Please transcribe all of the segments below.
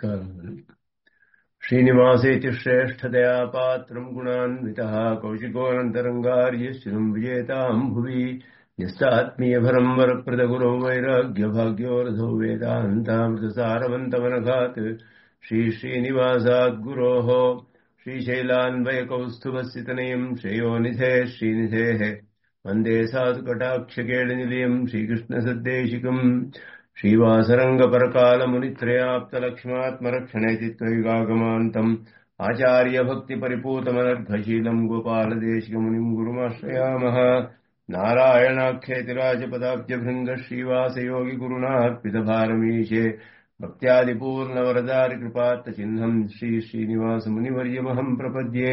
நமஸ்காரங்கள் श्रीनिवासेति श्रेष्ठतया पात्रम् गुणान्वितः कौशिकोऽनन्तरङ्गार्यश्रुम् विजेताम् भुवि न्यस्तात्मीयभरम् वरप्रदगुरौ वैराग्यभाग्यो रथो वेदान्तामृतसारवन्तमनघात् श्रीश्रीनिवासाद्गुरोः श्रीशैलान्वयकौस्तुभस्थितनयम् श्रेयोनिधे श्रीनिधेः वन्दे साधुकटाक्षकेळनिलयम् श्रीकृष्णसद्देशिकम् श्रीवासरङ्गपरकालमुनित्रयाप्तलक्ष्मात्मरक्षणे चित्तयुगागमान्तम् आचार्यभक्तिपरिपूतमनर्घशीलम् गोपालदेशिकमुनिम् गुरुमाश्रयामः नारायणाख्येतिराजपदाब्जभृङ्गः श्रीवासयोगिगुरुणार्पितभारमीशे भक्त्यादिपूर्णवरदारिकृपात्तचिह्नम् श्रीश्रीनिवासमुनिवर्यमहम् प्रपद्ये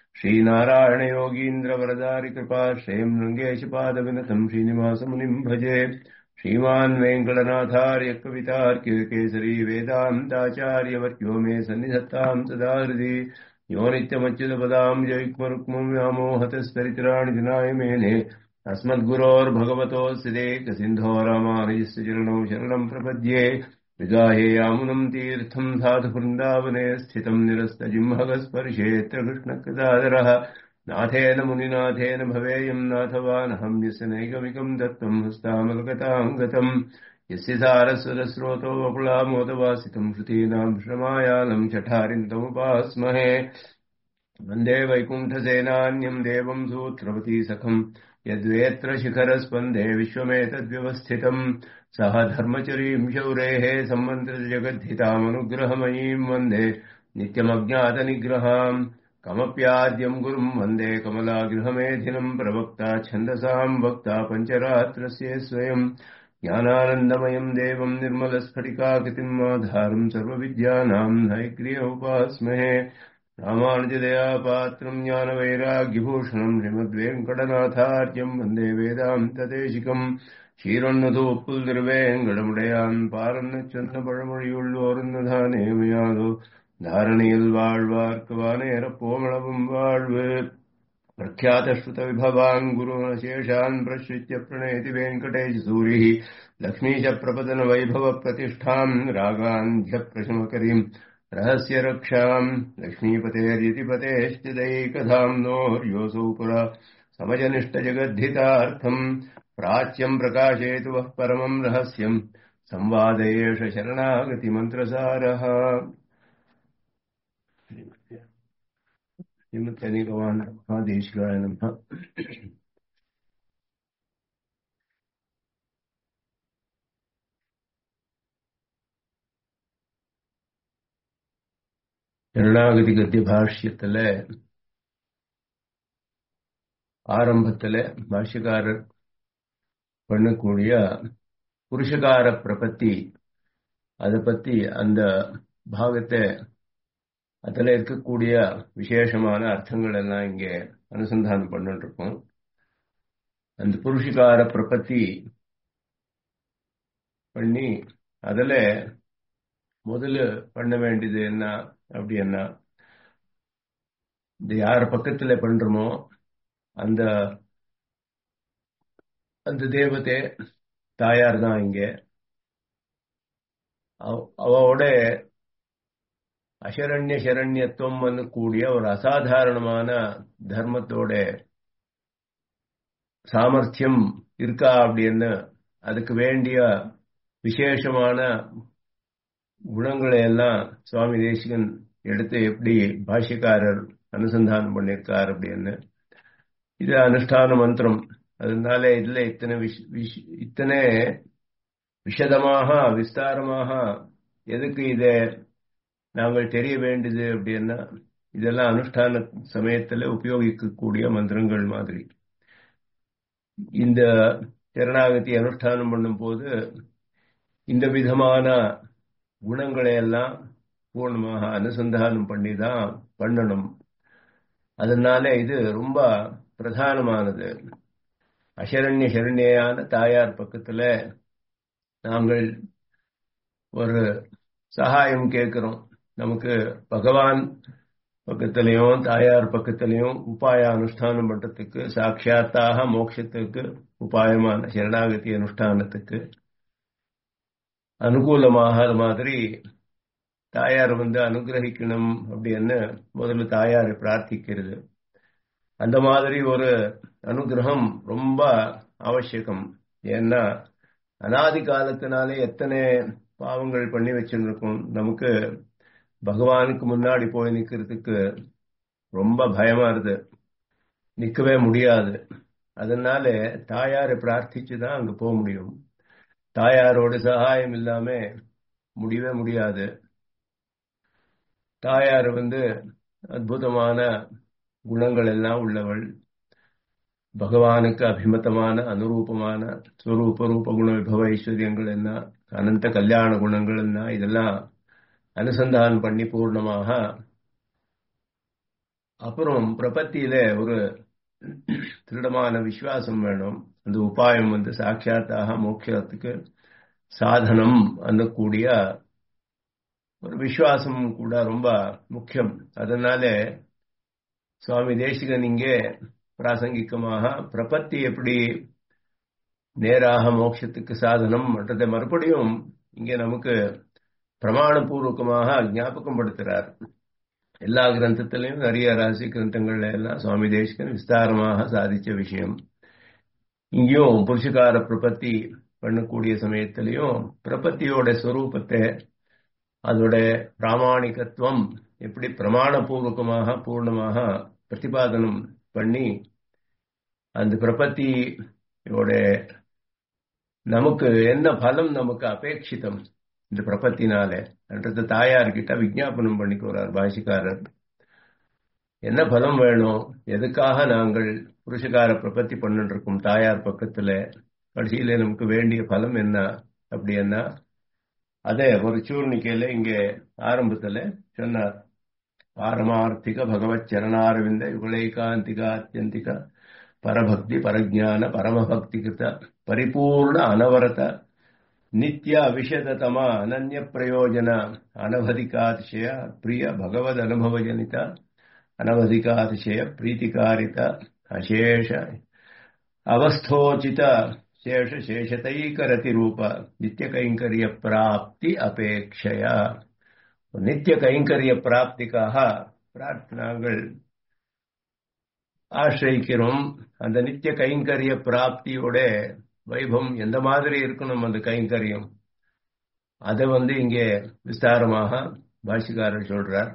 श्रीनारायणयोगीन्द्रवरदारिकृपाश्रयम् रङ्गेशपादविनतम् श्रीनिवासमुनिम् भजे श्रीमान् वेङ्कटनाथार्य कवितार्किकेसरी वेदान्ताचार्यवर्यो मे सन्निधत्ताम् सदा हृदि यो नित्यमच्युतपदाम् जयुक्मरुक्मम् व्यामोहतस्तरितराणि दिनाय मेने अस्मद्गुरोर्भगवतोऽस्य देकसिन्धो रामानुजस्य चरणौ शरणम् प्रपद्ये विगाहे यामुनम् तीर्थम् साधुवृन्दावने स्थितम् निरस्तजिह्मगस्पर्शेऽत्र कृष्णकृतादरः नाथेन मुनिनाथेन भवेयम् नाथवानहम् यस्य नैगमिकम् दत्तम् हस्तामलगताम् गतम् यस्य सारस्वतस्रोतो वकुलामोदवासितम् श्रुतीनाम् श्रमायालम् चठारिन्तमुपास्महे वन्दे वैकुण्ठसेनान्यम् देवम् सूत्रवती सखम् यद्वेत्र शिखरस्पन्दे विश्वमेतद्व्यवस्थितम् सः धर्मचरीम् शौरेः सम्मन्त्रितजगद्धितामनुग्रहमयीम् वन्दे नित्यमज्ञातनिग्रहाम् कमप्याद्यम् गुरुम् वन्दे कमलागृहमेधिनम् प्रवक्ता छन्दसाम् वक्ता पञ्चरात्रस्य स्वयम् ज्ञानानन्दमयम् देवम् निर्मलस्फटिकाकृतिम् आधारम् सर्वविद्यानाम् नैक्रिय उपास्महे रामानुजदया पात्रम् ज्ञानवैराग्यभूषणम् श्रीमद्वेङ्कटनाथार्यम् वन्दे वेदान्तदेशिकम् ஷீரொன்னது ஒப்புல் திருவேங்கடமுடையான் பாரன்ன சொன்ன பழமொழியுள்ளோர்ந்ததானேமையாதோ தாரணியில் வாழ்வார்க்கு வானேர போமளவும் வாழ்வு प्रख्यातश्रुतविभवान् गुरुनशेषान् प्रश्रित्य प्रणेति वेङ्कटेशसूरिः लक्ष्मीशप्रपतनवैभवप्रतिष्ठाम् रागान्ध्यप्रशमकरीम् रहस्य रक्षाम् लक्ष्मीपतेर्यति पतेश्च दैकधाम्नोर्योऽसौ पुरा समजनिष्ठजगद्धितार्थम् प्राच्यम् प्रकाशयतु वः परमम् रहस्यम् संवाद एष शरणागतिमन्त्रसारः श्रीमत्यनिगवान् महादेशिकाय नमः சரணாகதி கத்திய பாஷ்யத்துல ஆரம்பத்துல பாஷ்யக்காரர் பண்ணக்கூடிய புருஷகார பிரபத்தி அதை பத்தி அந்த பாகத்தை அதுல இருக்கக்கூடிய விசேஷமான அர்த்தங்கள் எல்லாம் இங்க அனுசந்தானம் பண்ணிட்டு இருக்கோம் அந்த புருஷகார பிரபத்தி பண்ணி அதுல முதல்ல பண்ண வேண்டியது என்ன அப்படின்னா இந்த யார் பக்கத்துல பண்றோமோ அந்த அந்த தேவத்தை தாயார் தான் இங்க அவளோட அசரண்ய சரண்யத்துவம் கூடிய ஒரு அசாதாரணமான தர்மத்தோட சாமர்த்தியம் இருக்கா அப்படின்னு அதுக்கு வேண்டிய விசேஷமான குணங்களை எல்லாம் சுவாமி தேசிகன் எடுத்து எப்படி பாஷ்யக்காரர் அனுசந்தானம் பண்ணியிருக்கார் அப்படின்னு இது அனுஷ்டான மந்திரம் அதனால இதுல இத்தனை இத்தனை விஷதமாக விஸ்தாரமாக எதுக்கு இதை நாங்கள் தெரிய வேண்டியது அப்படின்னா இதெல்லாம் அனுஷ்டான சமயத்துல உபயோகிக்கக்கூடிய மந்திரங்கள் மாதிரி இந்த சரணாகதி அனுஷ்டானம் பண்ணும் போது இந்த விதமான குணங்களை எல்லாம் பூர்ணமாக அனுசந்தானம் பண்ணி தான் பண்ணணும் அதனால இது ரொம்ப பிரதானமானது அசரண்ய சரண்யான தாயார் பக்கத்துல நாங்கள் ஒரு சகாயம் கேட்கிறோம் நமக்கு பகவான் பக்கத்திலையும் தாயார் பக்கத்திலையும் உபாய அனுஷ்டானம் பண்றதுக்கு சாட்சாத்தாக மோட்சத்துக்கு உபாயமான சரணாகதி அனுஷ்டானத்துக்கு அனுகூலமாக மாதிரி தாயார் வந்து அனுகிரகிக்கணும் அப்படின்னு முதல்ல தாயாரை பிரார்த்திக்கிறது அந்த மாதிரி ஒரு அனுகிரகம் ரொம்ப அவசியகம் ஏன்னா அனாதி காலத்தினாலே எத்தனை பாவங்கள் பண்ணி வச்சுருக்கோம் நமக்கு பகவானுக்கு முன்னாடி போய் நிக்கிறதுக்கு ரொம்ப பயமா இருக்கு நிக்கவே முடியாது அதனால தாயாரை பிரார்த்திச்சு தான் அங்க போக முடியும் தாயாரோட சகாயம் இல்லாம முடியவே முடியாது தாயார் வந்து அற்புதமான குணங்கள் எல்லாம் உள்ளவள் பகவானுக்கு அபிமதமான அனுரூபமான ஸ்வரூப ரூப குண விபவ ஐஸ்வர்யங்கள் என்ன அனந்த கல்யாண குணங்கள் என்ன இதெல்லாம் அனுசந்தானம் பண்ணி பூர்ணமாக அப்புறம் பிரபத்தியில ஒரு திருடமான விசுவாசம் வேணும் அந்த உபாயம் வந்து சாட்சாத்தாக மோட்சத்துக்கு சாதனம் அன்னக்கூடிய ஒரு விசுவாசம் கூட ரொம்ப முக்கியம் அதனால சுவாமி தேசிகன் இங்கே பிராசங்கிகமாக பிரபத்தி எப்படி நேராக மோட்சத்துக்கு சாதனம் மற்றதை மறுபடியும் இங்கே நமக்கு பிரமாணபூர்வகமாக ஞாபகம் படுத்துறார் எல்லா கிரந்தத்திலையும் நிறைய ரகசிய கிரந்தங்கள்ல எல்லாம் சுவாமி தேசிகன் விஸ்தாரமாக சாதிச்ச விஷயம் இங்கேயும் புருஷகார பிரபத்தி பண்ணக்கூடிய சமயத்திலையும் பிரபத்தியோட ஸ்வரூபத்தை அதோட பிராமணிகத்துவம் எப்படி பிரமாணபூர்வகமாக பூர்ணமாக பிரதிபாதனம் பண்ணி அந்த பிரபத்தியோட நமக்கு என்ன பலம் நமக்கு அபேட்சிதம் இந்த பிரபத்தினால என்றது தாயார்கிட்ட விஜாபனம் பண்ணிக்கிறார் பாஷிக்காரர் என்ன பலம் வேணும் எதுக்காக நாங்கள் புருஷகார பிரபத்தி பண்ணிட்டு இருக்கோம் தாயார் பக்கத்துல கடைசியில நமக்கு வேண்டிய பலம் என்ன அப்படின்னா அதே ஒரு சூர்ணிக்கையில இங்க ஆரம்பத்துல சொன்னார் பாரமார்த்திக பகவத் சரணாரவிந்த யுகலைகாந்திக அத்தியந்திக பரபக்தி பரஜான பரமபக்தி கிருத பரிபூர்ண அனவரத ನಿತ್ಯ ವಿಷದತಮ ಅನನ್ಯ ಪ್ರಯೋಜನ ಅನವಧಿಕಾತಿಶಯ ಪ್ರಿಯ ಭಗವದ್ ಅನುಭವಜನಿತ ಅನವಧಿಕಾತಿಶಯ ಪ್ರೀತಿಕಾರಿತ ಅಶೇಷ ಅವಸ್ಥೋಚಿತ ಶೇಷ ಶೇಷತೈಕರತಿ ರೂಪ ನಿತ್ಯ ಕೈಂಕರ್ಯ ಪ್ರಾಪ್ತಿ ಅಪೇಕ್ಷೆಯ நித்திய கைங்கரிய பிராப்திக்காக பிரார்த்தனாங்கள் ஆசிரிக்கிறோம் அந்த நித்திய கைங்கரிய பிராப்தியோட வைபவம் எந்த மாதிரி இருக்கணும் அந்த கைங்கரியம் அதை வந்து இங்கே விஸ்தாரமாக பாஷிக்காரர் சொல்றார்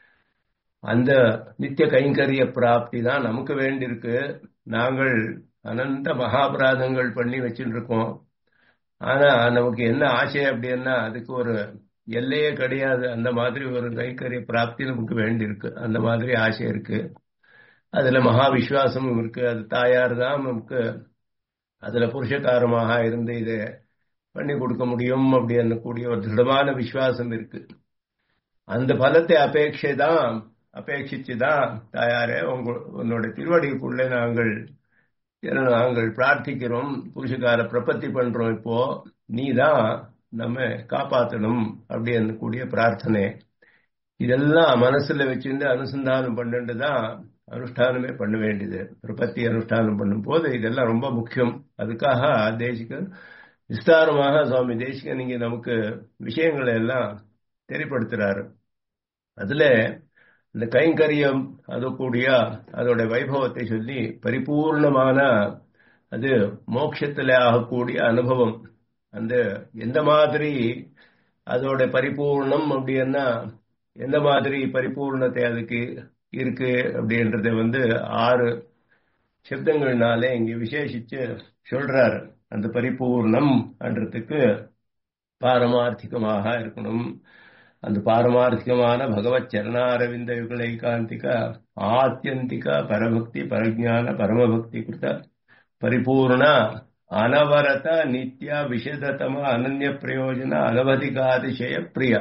அந்த நித்திய கைங்கரிய பிராப்தி தான் நமக்கு வேண்டியிருக்கு நாங்கள் அனந்த மகாபராதங்கள் பண்ணி வச்சுட்டு இருக்கோம் ஆனா நமக்கு என்ன ஆசை அப்படின்னா அதுக்கு ஒரு எல்லையே கிடையாது அந்த மாதிரி ஒரு கைக்கரிய பிராப்தி நமக்கு வேண்டியிருக்கு அந்த மாதிரி ஆசை இருக்கு அதுல மகா விசுவாசமும் இருக்கு அது தாயார் தான் நமக்கு அதுல புருஷகாரமாக இருந்து இதை பண்ணி கொடுக்க முடியும் அப்படின்னு கூடிய ஒரு திருடமான விசுவாசம் இருக்கு அந்த பலத்தை அபேட்சை தான் அபேட்சிச்சு தான் தாயாரே உங்க உன்னோட திருவடிக்குள்ளே நாங்கள் நாங்கள் பிரார்த்திக்கிறோம் புருஷகார பிரபத்தி பண்றோம் இப்போ நீ தான் நம்ம காப்பாற்றணும் அப்படின்னு கூடிய பிரார்த்தனை இதெல்லாம் மனசுல வச்சிருந்து அனுசந்தானம் பண்ணிட்டு தான் அனுஷ்டானமே பண்ண வேண்டியது பிரபத்தி அனுஷ்டானம் பண்ணும் போது இதெல்லாம் ரொம்ப முக்கியம் அதுக்காக தேசிகன் விஸ்தாரமாக சுவாமி தேசிகன் இங்க நமக்கு விஷயங்களை எல்லாம் தெரியப்படுத்துறாரு அதுல இந்த கைங்கரியம் அது கூடிய அதோட வைபவத்தை சொல்லி பரிபூர்ணமான அது மோட்சத்துல ஆகக்கூடிய அனுபவம் அந்த எந்த மாதிரி அதோட பரிபூர்ணம் அப்படின்னா எந்த மாதிரி பரிபூர்ணத்தை அதுக்கு இருக்கு அப்படின்றத வந்து ஆறு சப்தங்கள்னாலே இங்க விசேஷிச்சு சொல்றாரு அந்த பரிபூர்ணம் என்றதுக்கு பாரமார்த்திகமாக இருக்கணும் அந்த பாரமார்த்திகமான பகவத் சரணாரவிந்த யுகலைகாந்திக ஆத்தியந்திக பரபக்தி பரஜான பரமபக்தி கிருத பரிபூர்ண அனவரத நித்ய விஷதத்தம அனன்ய பிரயோஜன அனவதிகாதிசய பிரிய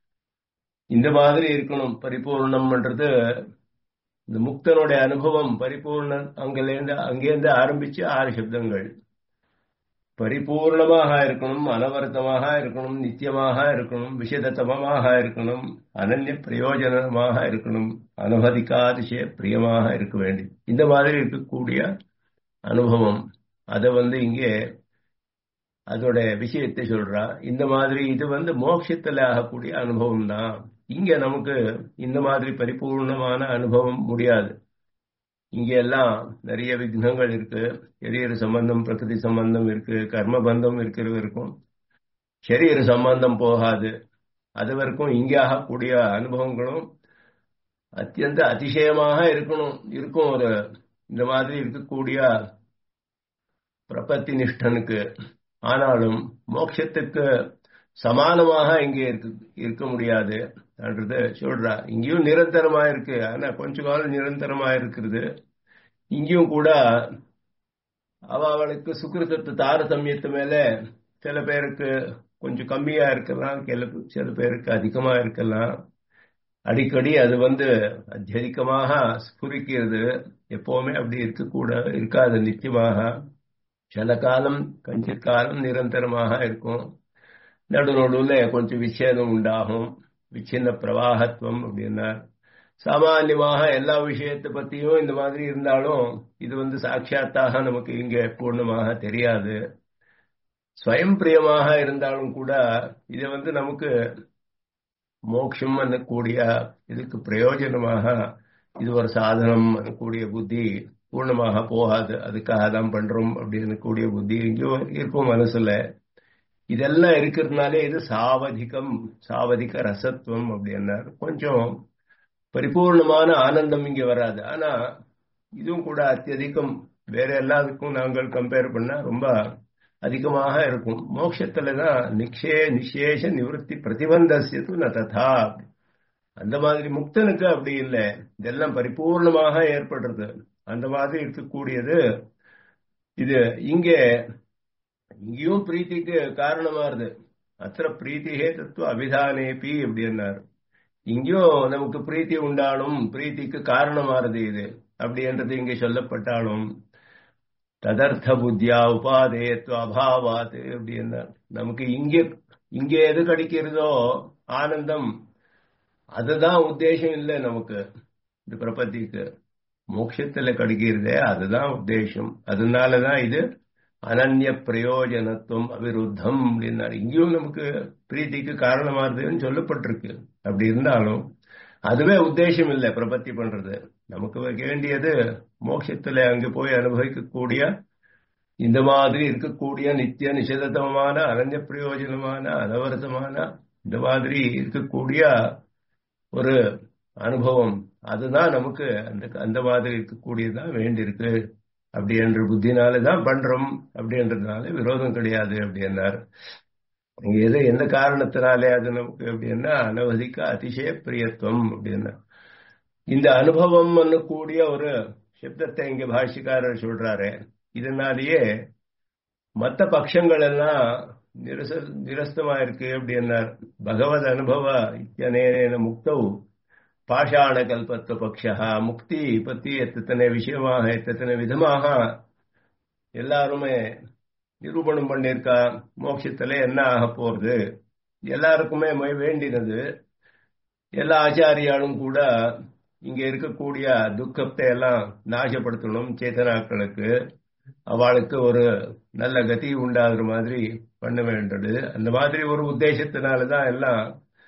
இந்த மாதிரி இருக்கணும் பரிபூர்ணம்ன்றது இந்த முக்தனுடைய அனுபவம் பரிபூர்ண அங்கிலேருந்து அங்கேருந்து ஆரம்பிச்சு ஆறு சப்தங்கள் பரிபூர்ணமாக இருக்கணும் அனவர்த்தமாக இருக்கணும் நித்தியமாக இருக்கணும் விஷதத்தமமாக இருக்கணும் அனன்ய பிரயோஜனமாக இருக்கணும் அனுமதிக்காதிசய பிரியமாக இருக்க வேண்டி இந்த மாதிரி இருக்கக்கூடிய அனுபவம் அதை வந்து இங்கே அதோட விஷயத்தை சொல்றா இந்த மாதிரி இது வந்து மோட்சத்துல ஆகக்கூடிய அனுபவம் தான் இங்க நமக்கு இந்த மாதிரி பரிபூர்ணமான அனுபவம் முடியாது இங்க எல்லாம் நிறைய விக்னங்கள் இருக்கு சரீர சம்பந்தம் பிரகிருதி சம்பந்தம் இருக்கு கர்ம பந்தம் இருக்கிறவருக்கும் சரீர சம்பந்தம் போகாது அது வரைக்கும் இங்கே ஆகக்கூடிய அனுபவங்களும் அத்தியந்த அதிசயமாக இருக்கணும் இருக்கும் ஒரு இந்த மாதிரி இருக்கக்கூடிய பிரபத்தி நிஷ்டனுக்கு ஆனாலும் மோட்சத்துக்கு சமானமாக இங்கே இருக்கு இருக்க முடியாது என்றது சொல்றா இங்கேயும் நிரந்தரமா இருக்கு ஆனா கொஞ்ச காலம் நிரந்தரமா இருக்கிறது இங்கேயும் கூட அவ அவளுக்கு சுக்கிரத்தத்து தாரதமியத்து மேல சில பேருக்கு கொஞ்சம் கம்மியா இருக்கலாம் சில சில பேருக்கு அதிகமா இருக்கலாம் அடிக்கடி அது வந்து அத்தியதிகமாக ஸ்புரிக்கிறது எப்பவுமே அப்படி இருக்கக்கூட இருக்காது நிச்சயமாக சில காலம் கொஞ்ச காலம் நிரந்தரமாக இருக்கும் நடு நடுவில் கொஞ்சம் விச்சேதம் உண்டாகும் விச்சின்ன பிரவாகத்துவம் அப்படின்னா சாமான்யமாக எல்லா விஷயத்தை பத்தியும் இந்த மாதிரி இருந்தாலும் இது வந்து சாட்சியாத்தாக நமக்கு இங்க பூர்ணமாக தெரியாது ஸ்வயம் பிரியமாக இருந்தாலும் கூட இதை வந்து நமக்கு மோட்சம் கூடிய இதுக்கு பிரயோஜனமாக இது ஒரு சாதனம் கூடிய புத்தி பூர்ணமாக போகாது அதுக்காக தான் பண்றோம் அப்படின்னு கூடிய புத்தி எங்கேயோ இருக்கும் மனசுல இதெல்லாம் இருக்கிறதுனாலே இது சாவதிகம் சாவதிக ரசத்துவம் அப்படின்னாரு கொஞ்சம் பரிபூர்ணமான ஆனந்தம் இங்க வராது ஆனா இதுவும் கூட அத்தியதிகம் வேற எல்லாத்துக்கும் நாங்கள் கம்பேர் பண்ணா ரொம்ப அதிகமாக இருக்கும் மோட்சத்துல தான் நிக்ஷே நிசேஷ நிவர்த்தி பிரதிபந்தசியது ந ததா அந்த மாதிரி முக்தனுக்கு அப்படி இல்லை இதெல்லாம் பரிபூர்ணமாக ஏற்படுறது அந்த மாதிரி இருக்கக்கூடியது இது இங்கே இங்கேயும் பிரீத்திக்கு காரணமா இருது அத்த பிரீத்திகே தத்துவ அபிதானேபி அப்படின்னாரு இங்கேயும் நமக்கு பிரீத்தி உண்டாலும் பிரீத்திக்கு காரணமாறுது இது அப்படின்றது இங்கே சொல்லப்பட்டாலும் ததர்த்த புத்தியா உபாதேயத்துவ அபாவாது அப்படின்னா நமக்கு இங்கே இங்கே எது கிடைக்கிறதோ ஆனந்தம் அதுதான் உத்தேசம் இல்லை நமக்கு இந்த பிரபத்திக்கு மோட்சத்துல கிடைக்கிறதே அதுதான் உத்தேசம் அதனாலதான் இது அனன்ய பிரயோஜனத்துவம் அவிருத்தம் அப்படின்னாரு இங்கேயும் நமக்கு பிரீத்திக்கு காரணமாகுதுன்னு சொல்லப்பட்டிருக்கு அப்படி இருந்தாலும் அதுவே உத்தேசம் இல்லை பிரபத்தி பண்றது நமக்கு வேண்டியது மோட்சத்துல அங்க போய் அனுபவிக்கக்கூடிய இந்த மாதிரி இருக்கக்கூடிய நித்திய நிஷேதமான அனன்ய பிரயோஜனமான அனவரதமான இந்த மாதிரி இருக்கக்கூடிய ஒரு அனுபவம் அதுதான் நமக்கு அந்த அந்த மாதிரி இருக்கக்கூடியதான் வேண்டியிருக்கு அப்படி என்ற புத்தினாலதான் பண்றோம் அப்படின்றதுனால விரோதம் கிடையாது அப்படின்னார் எது எந்த காரணத்தினாலே அது நமக்கு அப்படின்னா அனவதிக்க அதிசய பிரியத்துவம் அப்படின்னா இந்த அனுபவம் கூடிய ஒரு சப்தத்தை இங்க பாஷிக்காரர் சொல்றாரு இதனாலேயே மற்ற பட்சங்கள் எல்லாம் நிரச நிரஸ்தமா இருக்கு அப்படின்னார் பகவத் அனுபவ இத்தனேன முக்தவு பாஷாண கல்பத்துவ பக்ஷா முக்தி பத்தி எத்தனை விஷயமாக எத்தனை விதமாக எல்லாருமே நிரூபணம் பண்ணியிருக்கா மோட்சத்துல என்ன ஆக போறது எல்லாருக்குமே வேண்டினது எல்லா ஆச்சாரியாலும் கூட இங்க இருக்கக்கூடிய துக்கத்தை எல்லாம் நாசப்படுத்தணும் சேத்தனாக்களுக்கு அவளுக்கு ஒரு நல்ல கதி உண்டாகிற மாதிரி பண்ண வேண்டது அந்த மாதிரி ஒரு உத்தேசத்தினாலதான் எல்லாம்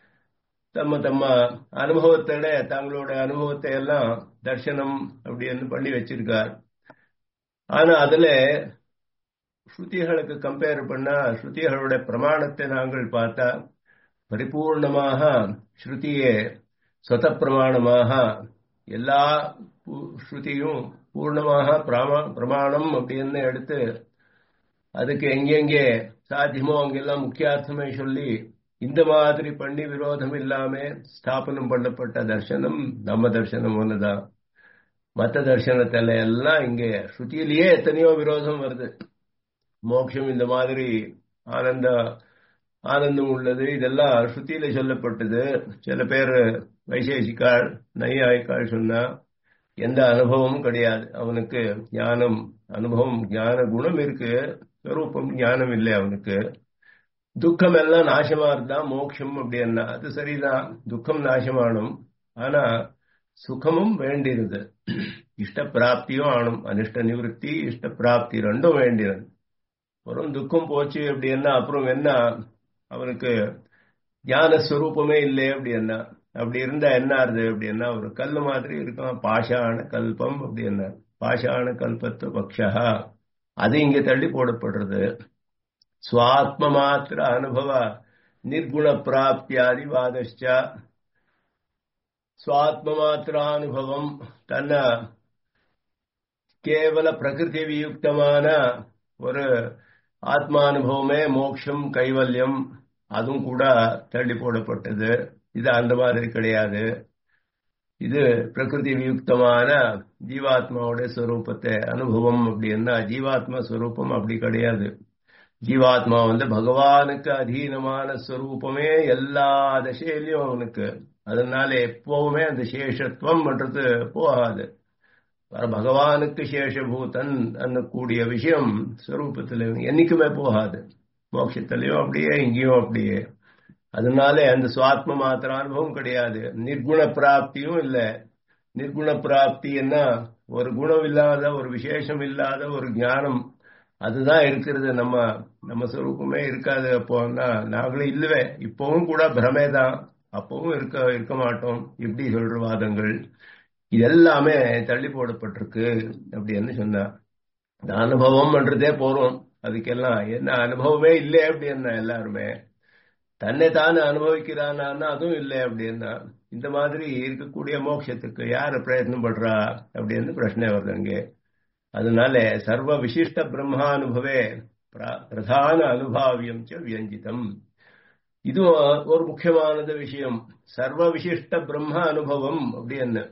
தம்ம தம்ம அனுபவத்தோட தங்களோட அனுபவத்தை எல்லாம் தர்சனம் அப்படின்னு பண்ணி வச்சிருக்கார் ஆனா அதுல ஸ்ருதிகளுக்கு கம்பேர் பண்ணா ஸ்ருதிகளோட பிரமாணத்தை நாங்கள் பார்த்தா பரிபூர்ணமாக ஸ்ருதியே சொத பிரமாணமாக எல்லா ஸ்ருதியும் பூர்ணமாக பிரமாணம் அப்படின்னு எடுத்து அதுக்கு எங்கெங்கே சாத்தியமோ அங்கெல்லாம் முக்கியார்த்தமே சொல்லி இந்த மாதிரி பண்ணி விரோதம் இல்லாம ஸ்தாபனம் பண்ணப்பட்ட தர்சனம் நம்ம தர்சனம் ஒண்ணுதான் மற்ற தர்சனத்துல எல்லாம் இங்க ஸ்ருதியிலேயே எத்தனையோ விரோதம் வருது மோட்சம் இந்த மாதிரி ஆனந்த ஆனந்தம் உள்ளது இதெல்லாம் ஸ்ருதியில சொல்லப்பட்டது சில பேர் வைசேஷிக்காள் நையாய்க்காள் சொன்னா எந்த அனுபவமும் கிடையாது அவனுக்கு ஞானம் அனுபவம் ஞான குணம் இருக்கு ஸ்வரூபம் ஞானம் இல்லை அவனுக்கு துக்கம் எல்லாம் நாசமா இருந்தா மோட்சம் அப்படின்னா அது சரிதான் துக்கம் நாசமானும் ஆனா சுகமும் வேண்டியது இஷ்ட பிராப்தியும் ஆனும் அனிஷ்ட நிவர்த்தி இஷ்ட பிராப்தி ரெண்டும் வேண்டியது வரும் துக்கம் போச்சு அப்படி என்ன அப்புறம் என்ன அவனுக்கு ஞான ஸ்வரூபமே இல்லை அப்படி என்ன அப்படி இருந்தா என்ன ஆறுது அப்படின்னா ஒரு கல் மாதிரி இருக்கும் பாஷாண கல்பம் அப்படி என்ன பாஷாண கல்பத்து பக்ஷா அது இங்க தள்ளி போடப்படுறது சுவாத்ம மாத்திர அனுபவ நிர்குண பிராப்தியாதி வாதஷ்டா சுவாத்ம மாத்திரானுபவம் தன்னை கேவல பிரகிருதி வியுக்தமான ஒரு ஆத்மானுபவமே மோட்சம் கைவல்யம் அதுவும் கூட தள்ளி போடப்பட்டது இது அந்த மாதிரி கிடையாது இது பிரகிருதி வியுக்தமான ஜீவாத்மாவோட ஸ்வரூபத்தை அனுபவம் அப்படின்னா ஜீவாத்மா ஸ்வரூபம் அப்படி கிடையாது ஜீவாத்மா வந்து பகவானுக்கு அதீனமான ஸ்வரூபமே எல்லா தசையிலையும் அவனுக்கு அதனால எப்பவுமே அந்த சேஷத்துவம்ன்றது போகாது பகவானுக்கு சேஷபூதன் கூடிய விஷயம் ஸ்வரூபத்தில் என்னைக்குமே போகாது மோட்சத்திலையும் அப்படியே இங்கேயும் அப்படியே அதனால அந்த சுவாத்ம மாத்திர அனுபவம் கிடையாது நிர்குண பிராப்தியும் இல்லை நிர்குண பிராப்தி என்ன ஒரு குணம் இல்லாத ஒரு விசேஷம் இல்லாத ஒரு ஞானம் அதுதான் இருக்கிறது நம்ம நம்ம ஸ்வரூபமே இருக்காது அப்போன்னா நாங்களும் இல்லவே இப்பவும் கூட பிரமே தான் அப்பவும் இருக்க இருக்க மாட்டோம் இப்படி சொல்ற வாதங்கள் இதெல்லாமே தள்ளி போடப்பட்டிருக்கு அப்படின்னு சொன்னா இந்த அனுபவம்ன்றதே போறோம் அதுக்கெல்லாம் என்ன அனுபவமே இல்லை அப்படின்னா எல்லாருமே தன்னை தானே அனுபவிக்கிறானா அதுவும் இல்லை அப்படின்னா இந்த மாதிரி இருக்கக்கூடிய மோட்சத்துக்கு யாரு பிரயத்னம் பண்றா அப்படின்னு பிரச்சனை வருது அங்கே அதனால சர்வ விசிஷ்ட பிரம்மானுபவே பிரதான அனுபாவியம் வியஞ்சிதம் இது ஒரு முக்கியமானது விஷயம் சர்வ விசிஷ்ட பிரம்ம அனுபவம் அப்படின்னு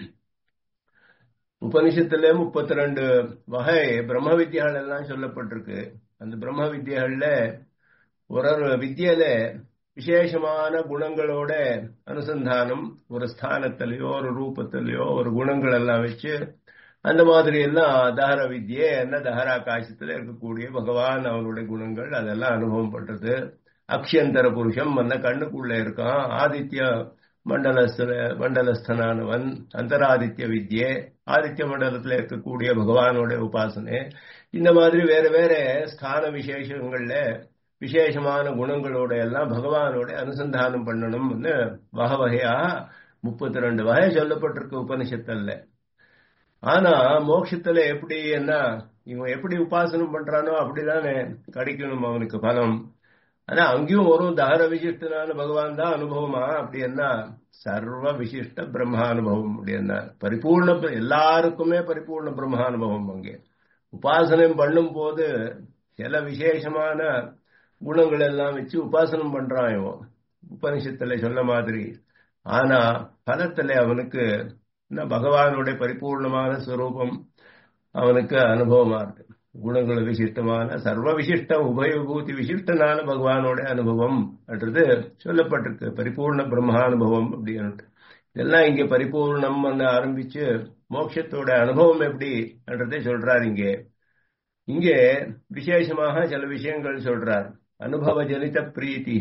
உபனிஷத்துல முப்பத்தி ரெண்டு வகை பிரம்ம வித்தியாகள் எல்லாம் சொல்லப்பட்டிருக்கு அந்த பிரம்ம வித்தியாகள்ல ஒரு ஒரு வித்தியில விசேஷமான குணங்களோட அனுசந்தானம் ஒரு ஸ்தானத்திலேயோ ஒரு ரூபத்திலேயோ ஒரு குணங்கள் எல்லாம் வச்சு அந்த மாதிரி எல்லாம் தஹர வித்யே என்ன தஹராகாசத்துல இருக்கக்கூடிய பகவான் அவனுடைய குணங்கள் அதெல்லாம் அனுபவம் பண்றது அக்ஷந்தர புருஷம் அந்த கண்ணுக்குள்ள இருக்கான் ஆதித்ய மண்டலஸ்த மண்டலஸ்தனானவன் அந்தராதித்ய வித்யே ஆதித்ய மண்டலத்துல இருக்கக்கூடிய பகவானோட உபாசனை இந்த மாதிரி வேற வேற ஸ்தான விசேஷங்கள்ல விசேஷமான குணங்களோட எல்லாம் பகவானோட அனுசந்தானம் பண்ணணும்னு வகை வகையா முப்பத்தி ரெண்டு வகை சொல்லப்பட்டிருக்கு உபனிஷத்தல்ல ஆனா மோட்சத்துல எப்படி என்ன இவன் எப்படி உபாசனம் பண்றானோ அப்படிதானே கிடைக்கணும் அவனுக்கு பலம் ஆனா அங்கேயும் ஒரு தகர விசிஷ்டனான பகவான் தான் அனுபவமா அப்படின்னா சர்வ விசிஷ்ட பிரம்மானுபவம் அப்படின்னா பரிபூர்ண எல்லாருக்குமே பரிபூர்ண பிரம்மானுபவம் அங்கே உபாசனம் பண்ணும் போது சில விசேஷமான குணங்கள் எல்லாம் வச்சு உபாசனம் பண்றான் இவன் உபனிஷத்துல சொல்ல மாதிரி ஆனா பலத்துல அவனுக்கு பகவானுடைய பரிபூர்ணமான ஸ்வரூபம் அவனுக்கு அனுபவமா இருக்கு குணங்கள் விசிஷ்டமான சர்வ விசிஷ்ட உபயபூதி விசிஷ்டனான பகவானோட அனுபவம் என்றது சொல்லப்பட்டிருக்கு பரிபூர்ண பிரம்மானுபவம் அப்படின்னு இதெல்லாம் இங்க பரிபூர்ணம் ஆரம்பிச்சு மோட்சத்தோட அனுபவம் எப்படி என்றதை சொல்றார் இங்கே இங்கே விசேஷமாக சில விஷயங்கள் சொல்றார் அனுபவ ஜனித பிரீத்தி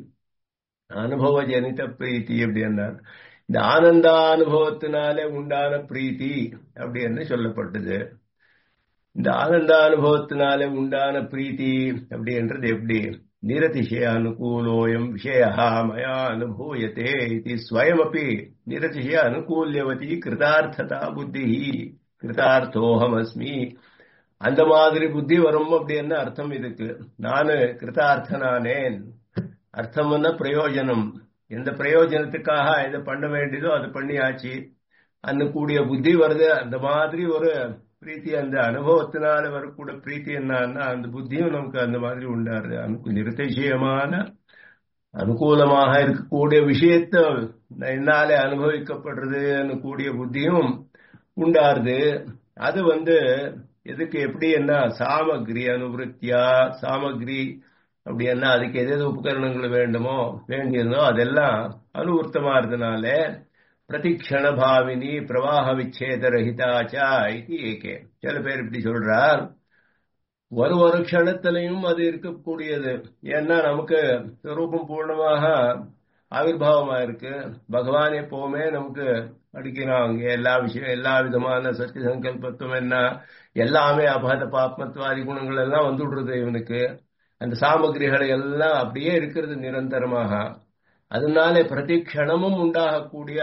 அனுபவ ஜனித பிரீத்தி அப்படின்னார் இந்த ஆனந்த அனுபவத்தினாலே உண்டான பிரீத்தி அப்படின்னு சொல்லப்பட்டது இந்த ஆனந்த அனுபவத்தினாலே உண்டான பிரீத்தி அப்படின்றது எப்படி நிரதிசய அனுகூலோயம் விஷயா மயா அனுபூயத்தே இது ஸ்வயமப்பி நிரதிசய அனுகூல்யவதி கிருதார்த்ததா புத்தி கிருதார்த்தோகம் அஸ்மி அந்த மாதிரி புத்தி வரும் அப்படின்னு அர்த்தம் இதுக்கு நானு கிருதார்த்தனானேன் அர்த்தம்னா பிரயோஜனம் எந்த பிரயோஜனத்துக்காக இதை பண்ண வேண்டியதோ அது பண்ணியாச்சு அந்த கூடிய புத்தி வருது அந்த மாதிரி ஒரு பிரீத்தி அந்த அனுபவத்தினால வரக்கூடிய பிரீத்தி என்னன்னா அந்த புத்தியும் நமக்கு அந்த மாதிரி உண்டாரு அனுக்கு நிருத்தேசியமான அனுகூலமாக இருக்கக்கூடிய விஷயத்த என்னாலே அனுபவிக்கப்படுறது கூடிய புத்தியும் உண்டாருது அது வந்து எதுக்கு எப்படி என்ன சாமக்ரி அனுவருத்தியா சாமக்ரி அப்படின்னா அதுக்கு எது எது உபகரணங்கள் வேண்டுமோ வேண்டியதோ அதெல்லாம் அனுவர்த்தமா இருந்தனால பிரதிக்ஷண பாவினி பிரவாக விச்சேத ரஹிதாச்சா இது ஏகே சில பேர் இப்படி சொல்றார் ஒரு ஒரு க்ஷணத்திலையும் அது இருக்கக்கூடியது ஏன்னா நமக்கு ரூபம் பூர்ணமாக ஆவிர்வாவமா இருக்கு பகவான் எப்பவுமே நமக்கு அடிக்கிறான் அங்கே எல்லா விஷயம் எல்லா விதமான சத்திய சங்கல்பத்துவம் என்ன எல்லாமே அபாத பாப்மத்வாதி குணங்கள் எல்லாம் வந்துடுறது இவனுக்கு அந்த சாமகிரிகளை எல்லாம் அப்படியே இருக்கிறது நிரந்தரமாக அதனாலே பிரதி க்ஷணமும் உண்டாகக்கூடிய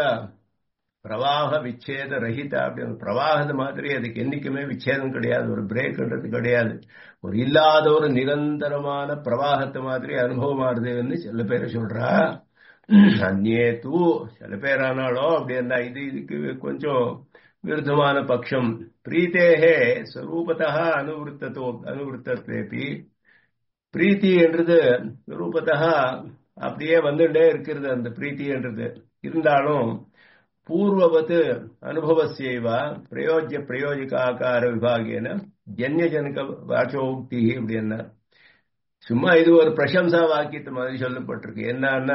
பிரவாக விச்சேத ரஹித அப்படின்னு பிரவாகத மாதிரி அதுக்கு என்னைக்குமே விச்சேதம் கிடையாது ஒரு பிரேக்ன்றது கிடையாது ஒரு இல்லாத ஒரு நிரந்தரமான பிரவாகத்தை மாதிரி அனுபவமாறுதுன்னு சில பேர் சொல்றா அந்நே தூ சில பேர் ஆனாலும் அப்படி இருந்தா இது இதுக்கு கொஞ்சம் விருத்தமான பட்சம் பிரீத்தேகே ஸ்வரூபத்தா அனுவருத்தத்தோ அனுவருத்தேபி பிரீத்தி என்றது ரூபத்தா அப்படியே வந்துட்டே இருக்கிறது அந்த பிரீத்தி என்றது இருந்தாலும் பூர்வவத் அனுபவசேவா பிரயோஜ்ய பிரயோஜக ஆகார விபாகேன ஜன்யஜனக வாச்சோக்தி அப்படின்னா சும்மா இது ஒரு பிரசம்சா வாக்கியத்து மாதிரி சொல்லப்பட்டிருக்கு என்னன்னா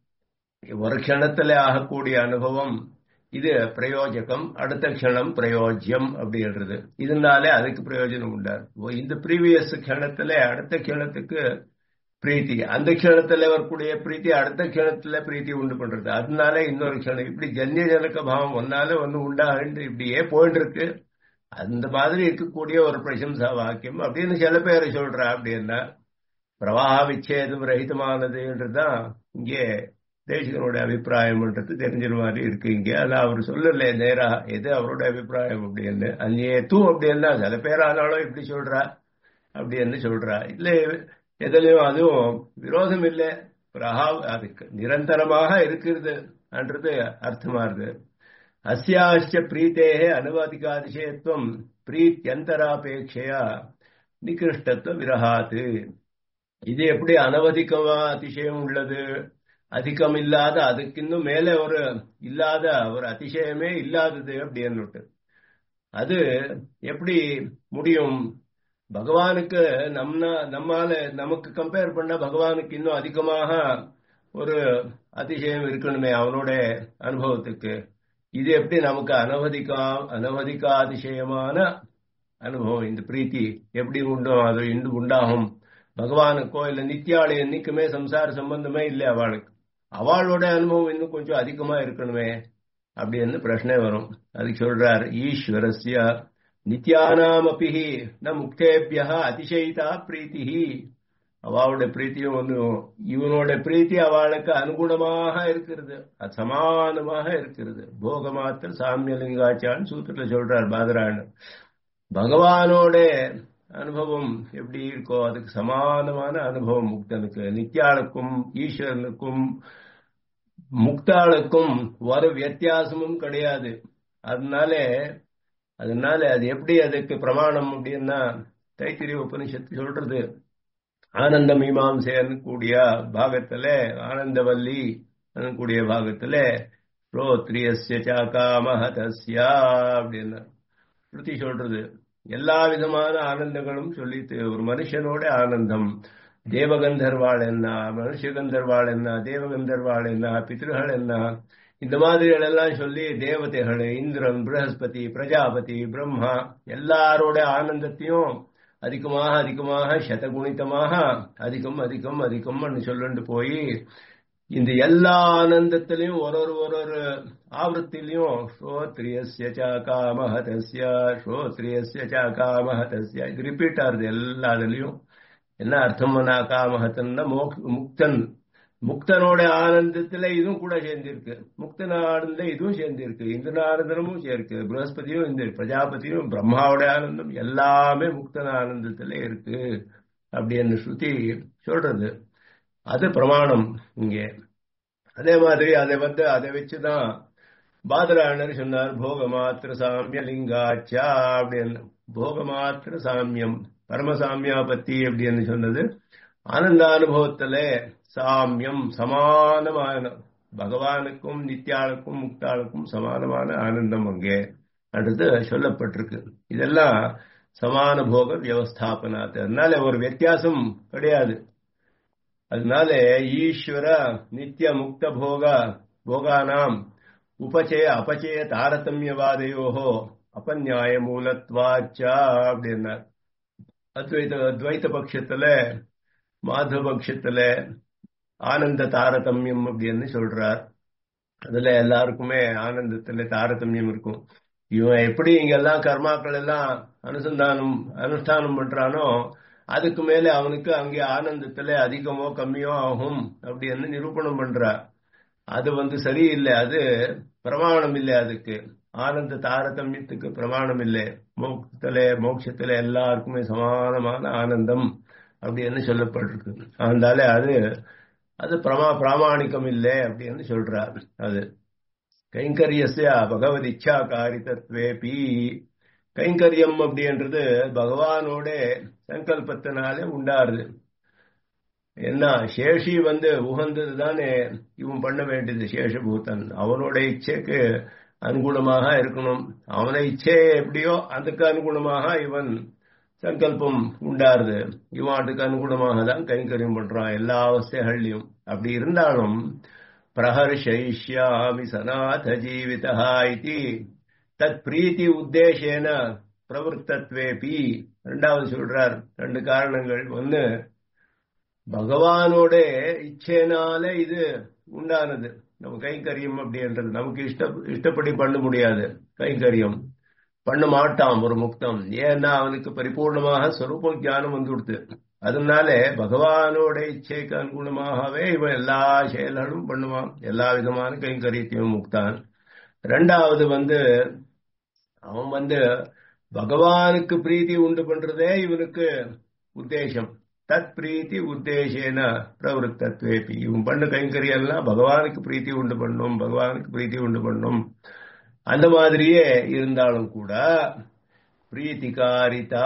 ஒரு க்ஷணத்துல ஆகக்கூடிய அனுபவம் இது பிரயோஜகம் அடுத்த க்ஷணம் பிரயோஜ்யம் அப்படின்றது இதனாலே அதுக்கு பிரயோஜனம் உண்டார் இந்த ப்ரீவியஸ் க்ஷணத்துல அடுத்த க்ஷணத்துக்கு பிரீத்தி அந்த க்ஷணத்துல வரக்கூடிய பிரீத்தி அடுத்த க்ஷணத்துல பிரீத்தி உண்டு பண்றது அதனால இன்னொரு க்ஷணம் இப்படி ஜன்ய ஜனக பாவம் ஒன்னால ஒன்னு உண்டாகிட்டு இப்படியே போயிட்டு இருக்கு அந்த மாதிரி இருக்கக்கூடிய ஒரு பிரசம்சா வாக்கியம் அப்படின்னு சில பேர் சொல்றா அப்படின்னா பிரவாக விச்சேதம் ரஹிதமானதுன்றதுதான் இங்கே தேசிகனுடைய அபிப்பிராயம்ன்றது தெரிஞ்சிற மாதிரி இருக்கு இங்க அது அவர் சொல்லல நேரா எது அவருடைய அபிப்பிராயம் அப்படின்னு அங்கே தூ அப்படின்னா சில பேர் ஆனாலும் இப்படி சொல்றா அப்படின்னு சொல்றா இல்ல எதுலயும் அதுவும் விரோதம் இல்லை பிரகாவ் அதுக்கு நிரந்தரமாக இருக்கிறது என்றது அர்த்தமா இருக்கு அஸ்யாச்ச பிரீத்தேகே அனுவாதிகாதிசயத்துவம் பிரீத்தியந்தராபேட்சையா நிகிருஷ்டத்துவ விரகாத்து இது எப்படி அனவதிகமா அதிசயம் உள்ளது அதிகம் இல்லாத அதுக்கு இன்னும் மேலே ஒரு இல்லாத ஒரு அதிசயமே இல்லாதது அப்படின்னு அது எப்படி முடியும் பகவானுக்கு நம்ம நம்மால நமக்கு கம்பேர் பண்ண பகவானுக்கு இன்னும் அதிகமாக ஒரு அதிசயம் இருக்கணுமே அவனோட அனுபவத்துக்கு இது எப்படி நமக்கு அனவதிகா அனவதிகா அதிசயமான அனுபவம் இந்த பிரீத்தி எப்படி உண்டும் அது இன்று உண்டாகும் பகவானுக்கோ இல்ல நித்தியாளு என்னைக்குமே சம்சார சம்பந்தமே இல்லை அவளுக்கு அவளோட அனுபவம் இன்னும் கொஞ்சம் அதிகமா இருக்கணுமே அப்படின்னு பிரச்சனை வரும் அதுக்கு சொல்றார் ஈஸ்வரஸ்ய நித்யானாம் அப்பிஹி ந முக்தேபியா அதிசயிதா பிரீத்தி அவளோட பிரீத்தியும் ஒன்றும் இவனோட பிரீத்தி அவளுக்கு அனுகுணமாக இருக்கிறது அது சமானமாக இருக்கிறது போகமாத்திர சாமியலிங்காச்சான்னு சூத்திரத்துல சொல்றார் பாதராயணன் பகவானோட அனுபவம் எப்படி இருக்கோ அதுக்கு சமானமான அனுபவம் முக்தனுக்கு நித்யாளுக்கும் ஈஸ்வரனுக்கும் முக்தாளுக்கும் ஒரு வித்தியாசமும் கிடையாது அதனால அதனால அது எப்படி அதுக்கு பிரமாணம் அப்படின்னா தைத்திரிய உபனிஷத்து சொல்றது ஆனந்த மீமாம்சேன்னு கூடிய பாகத்துல ஆனந்தவல்லி கூடிய பாகத்துல ஸ்ரோத்ரியஸ்ய சாகாமஹதஸ்யா அப்படின்னு ஸ்ருதி சொல்றது எல்லா விதமான ஆனந்தங்களும் சொல்லிட்டு ஒரு மனுஷனோட ஆனந்தம் தேவகந்தர்வாள் என்ன மனுஷகந்தர்வாள் என்ன தேவகந்தர்வாள் என்ன பித்ருகள் என்ன இந்த மாதிரிகள் எல்லாம் சொல்லி தேவதைகள் இந்திரன் பிரகஸ்பதி பிரஜாபதி பிரம்மா எல்லாரோட ஆனந்தத்தையும் அதிகமாக அதிகமாக சதகுணித்தமாக அதிகம் அதிகம் அதிகம்னு சொல்லிட்டு போய் இந்த எல்லா ஆனந்தத்திலையும் ஒரு ஒரு ஒரு ஒரு ஆவൃத்திலையும் ஸ்ரோத்ரியஸ்ய காமஹதஸ்ய ஸ்ரோத்ரியஸ்ய காமஹதஸ்ய இது ரிப்பீட் ஆகுது எல்லாத்துலயும் என்ன அர்த்தம் காமஹத்தன்னா முக்தன் முக்தனோட ஆனந்தத்துல இதுவும் கூட சேர்ந்திருக்கு முக்தன் ஆனந்த இதுவும் சேர்ந்திருக்கு இந்திர ஆனந்தமும் சேர்க்கு பிரகஸ்பதியும் இந்த பிரஜாபதியும் பிரம்மாவோட ஆனந்தம் எல்லாமே முக்தன ஆனந்தத்துல இருக்கு அப்படின்னு ஸ்ருதி சொல்றது அது பிரமாணம் இங்கே அதே மாதிரி அதை வந்து அதை வச்சுதான் பாதராயணர் சொன்னார் போகமாத்திர சாமிய லிங்காச்சா அப்படின்னு போகமாத்திர சாமியம் பரமசாமியா பத்தி அப்படின்னு சொன்னது ஆனந்த அனுபவத்துல சாமியம் சமானமான பகவானுக்கும் நித்யாளுக்கும் முக்தாளுக்கும் சமானமான ஆனந்தம் அங்கே அடுத்து சொல்லப்பட்டிருக்கு இதெல்லாம் சமான போக வியவஸ்தாபனாத்து அதனால ஒரு வித்தியாசம் கிடையாது அதனால ஈஸ்வர நித்திய முக்த போக போகானாம் உபச்சய அபச்சய தாரதமியவாதையோஹோ அபநியாய மூலத்வாச்சா அப்படின்னார் அத்வைத அத்வைத்த பட்சத்துல மாதவ பட்சத்துல ஆனந்த தாரதமியம் அப்படின்னு சொல்றார் அதுல எல்லாருக்குமே ஆனந்தத்துல தாரதமியம் இருக்கும் இவன் எப்படி இங்கெல்லாம் கர்மாக்கள் எல்லாம் அனுசந்தானம் அனுஷ்டானம் பண்றானோ அதுக்கு மேல அவனுக்கு அங்கே ஆனந்தத்துல அதிகமோ கம்மியோ ஆகும் அப்படின்னு நிரூபணம் பண்றா அது வந்து சரியில்லை அது பிரமாணம் இல்லை அதுக்கு ஆனந்த தாரதமியத்துக்கு பிரமாணம் இல்லை மோட்சத்துல மோட்சத்துல எல்லாருக்குமே சமானமான ஆனந்தம் அப்படின்னு சொல்லப்பட்டிருக்கு அதனால அது அது பிரமா பிராமணிக்கம் இல்லை அப்படின்னு சொல்றார் அது கைங்கரியசிய பகவத் இச்சா காரிதத்வேபி கைங்கரியம் அப்படின்றது பகவானோட சங்கல்பத்தினாலே உண்டாருது என்ன சேஷி வந்து உகந்தது தானே இவன் பண்ண வேண்டியது சேஷபூதன் அவனோட இச்சைக்கு அனுகுணமாக இருக்கணும் அவனை இச்சை எப்படியோ அதுக்கு அனுகுணமாக இவன் சங்கல்பம் உண்டாருது இவன் அதுக்கு அனுகுணமாக தான் கைங்கரியம் பண்றான் எல்லா அவஸ்தைகள்லையும் அப்படி இருந்தாலும் பிரஹர்ஷயிஷ்யாமி சநாத ஜீவிதா இது தத் பிரீத்தி உத்தேசேன பிரவருத்தத்வேபி ரெண்டாவது சொல்றார் ரெண்டு காரணங்கள் ஒன்னு பகவானோட இச்சைனால இது உண்டானது நம்ம கைங்கரியம் அப்படின்றது நமக்கு இஷ்ட இஷ்டப்படி பண்ண முடியாது கைங்கரியம் பண்ண மாட்டான் ஒரு முக்தம் ஏன்னா அவனுக்கு பரிபூர்ணமாக ஸ்வரூப ஜானம் வந்து கொடுத்து அதனால பகவானோட இச்சைக்கு அனுகுணமாகவே இவன் எல்லா செயல்களும் பண்ணுவான் எல்லா விதமான கைங்கரியத்தையும் முக்தான் ரெண்டாவது வந்து அவன் வந்து பகவானுக்கு பிரீத்தி உண்டு பண்றதே இவனுக்கு உத்தேசம் தத் பிரீத்தி உத்தேசேன பிரவருத்தத்வேபி இவன் பண்ண கைங்கரியம் எல்லாம் பகவானுக்கு பிரீத்தி உண்டு பண்ணும் பகவானுக்கு பிரீத்தி உண்டு பண்ணும் அந்த மாதிரியே இருந்தாலும் கூட பிரீத்திகாரிதா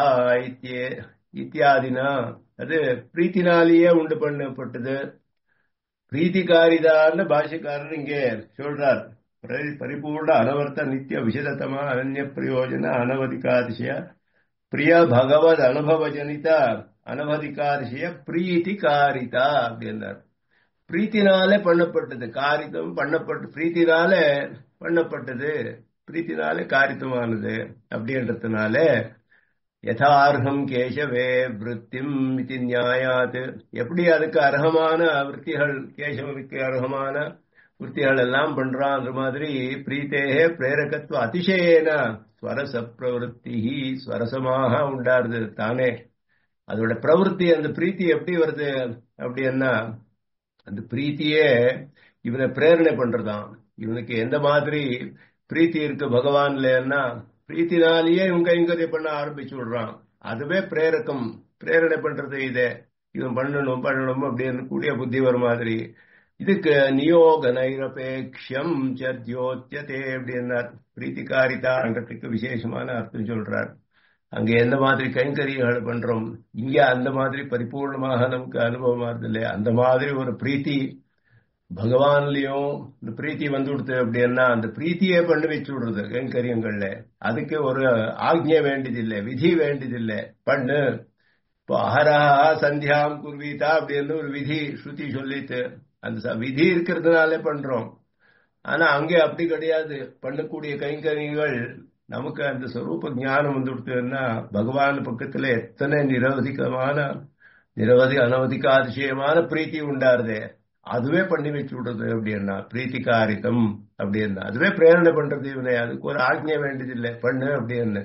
இத்தியாதினா அது பிரீத்தினாலேயே உண்டு பண்ணப்பட்டது பிரீத்திகாரிதான்னு பாஷக்காரர் இங்கே சொல்றார் பரிபூர்ண அனவர்த்த நித்திய விசதத்தமா அனன்ய பிரயோஜன அனவதிகாதிசய பிரிய பகவத் அனுபவ ஜனித அனவதிகாதிசய பிரீத்திகாரிதா அப்படின்னார் பிரீத்தினாலே பண்ணப்பட்டது காரித்தம் பண்ணப்பட்டு பிரீத்தினால பண்ணப்பட்டது பிரீத்தினாலே காரித்தமானது அப்படின்றதுனால யதார்ஹம் கேசவே விற்த்திம் இது நியாயாத் எப்படி அதுக்கு அர்ஹமான விற்த்திகள் கேசவனுக்கு அர்ஹமான விற்த்திகள் எல்லாம் பண்றான் அந்த மாதிரி பிரீத்தேகே பிரேரகத்துவ அதிசயேன ஸ்வரச பிரவருத்தி ஸ்வரசமாக உண்டாருது தானே அதோட பிரவருத்தி அந்த பிரீத்தி எப்படி வருது அப்படின்னா அந்த பிரீத்தியே இவனை பிரேரணை பண்றதாம் இவனுக்கு எந்த மாதிரி பிரீத்தி இருக்கு பகவான்லன்னா பிரீத்தினாலேயே இவன் கைங்கரியம் பண்ண ஆரம்பிச்சு விடுறான் அதுவே பிரேரகம் பிரேரணை பண்றது இதே இவன் பண்ணணும் பண்ணணும் அப்படின்னு கூடிய புத்தி வர மாதிரி இதுக்கு நியோக நைரபேக்ஷம் சத்யோத்தியதே அப்படின்னார் பிரீத்திகாரிதான்றதுக்கு விசேஷமான அர்த்தம் சொல்றார் அங்க எந்த மாதிரி கைங்கரியங்கள் பண்றோம் இங்க அந்த மாதிரி பரிபூர்ணமாக நமக்கு அனுபவமா இல்லையா அந்த மாதிரி ஒரு பிரீத்தி பகவான்லயும் இந்த பிரீத்தி வந்து கொடுத்து அப்படின்னா அந்த பிரீத்தியே பண்ணி வச்சு விடுறது கைங்கரியங்கள்ல அதுக்கு ஒரு ஆக்ஞை வேண்டியதில்லை விதி வேண்டியதில்லை பண்ணு இப்போ அஹரஹா சந்தியாம் குர்வீதா அப்படின்னு ஒரு விதி ஸ்ருதி சொல்லிட்டு அந்த விதி இருக்கிறதுனாலே பண்றோம் ஆனா அங்கே அப்படி கிடையாது பண்ணக்கூடிய கைங்கரியங்கள் நமக்கு அந்த ஸ்வரூப ஞானம் வந்து கொடுத்ததுன்னா பகவான் பக்கத்துல எத்தனை நிரவதிகமான நிரவதி அனவதிகாதிசயமான பிரீத்தி உண்டாருதே அதுவே பண்ணி வச்சு விடுறது அப்படின்னா பிரீத்திகாரிதம் அப்படின்னா அதுவே பிரேரணை பண்றது இவனை அதுக்கு ஒரு ஆக்ஞை வேண்டியதில்லை பண்ணு அப்படின்னு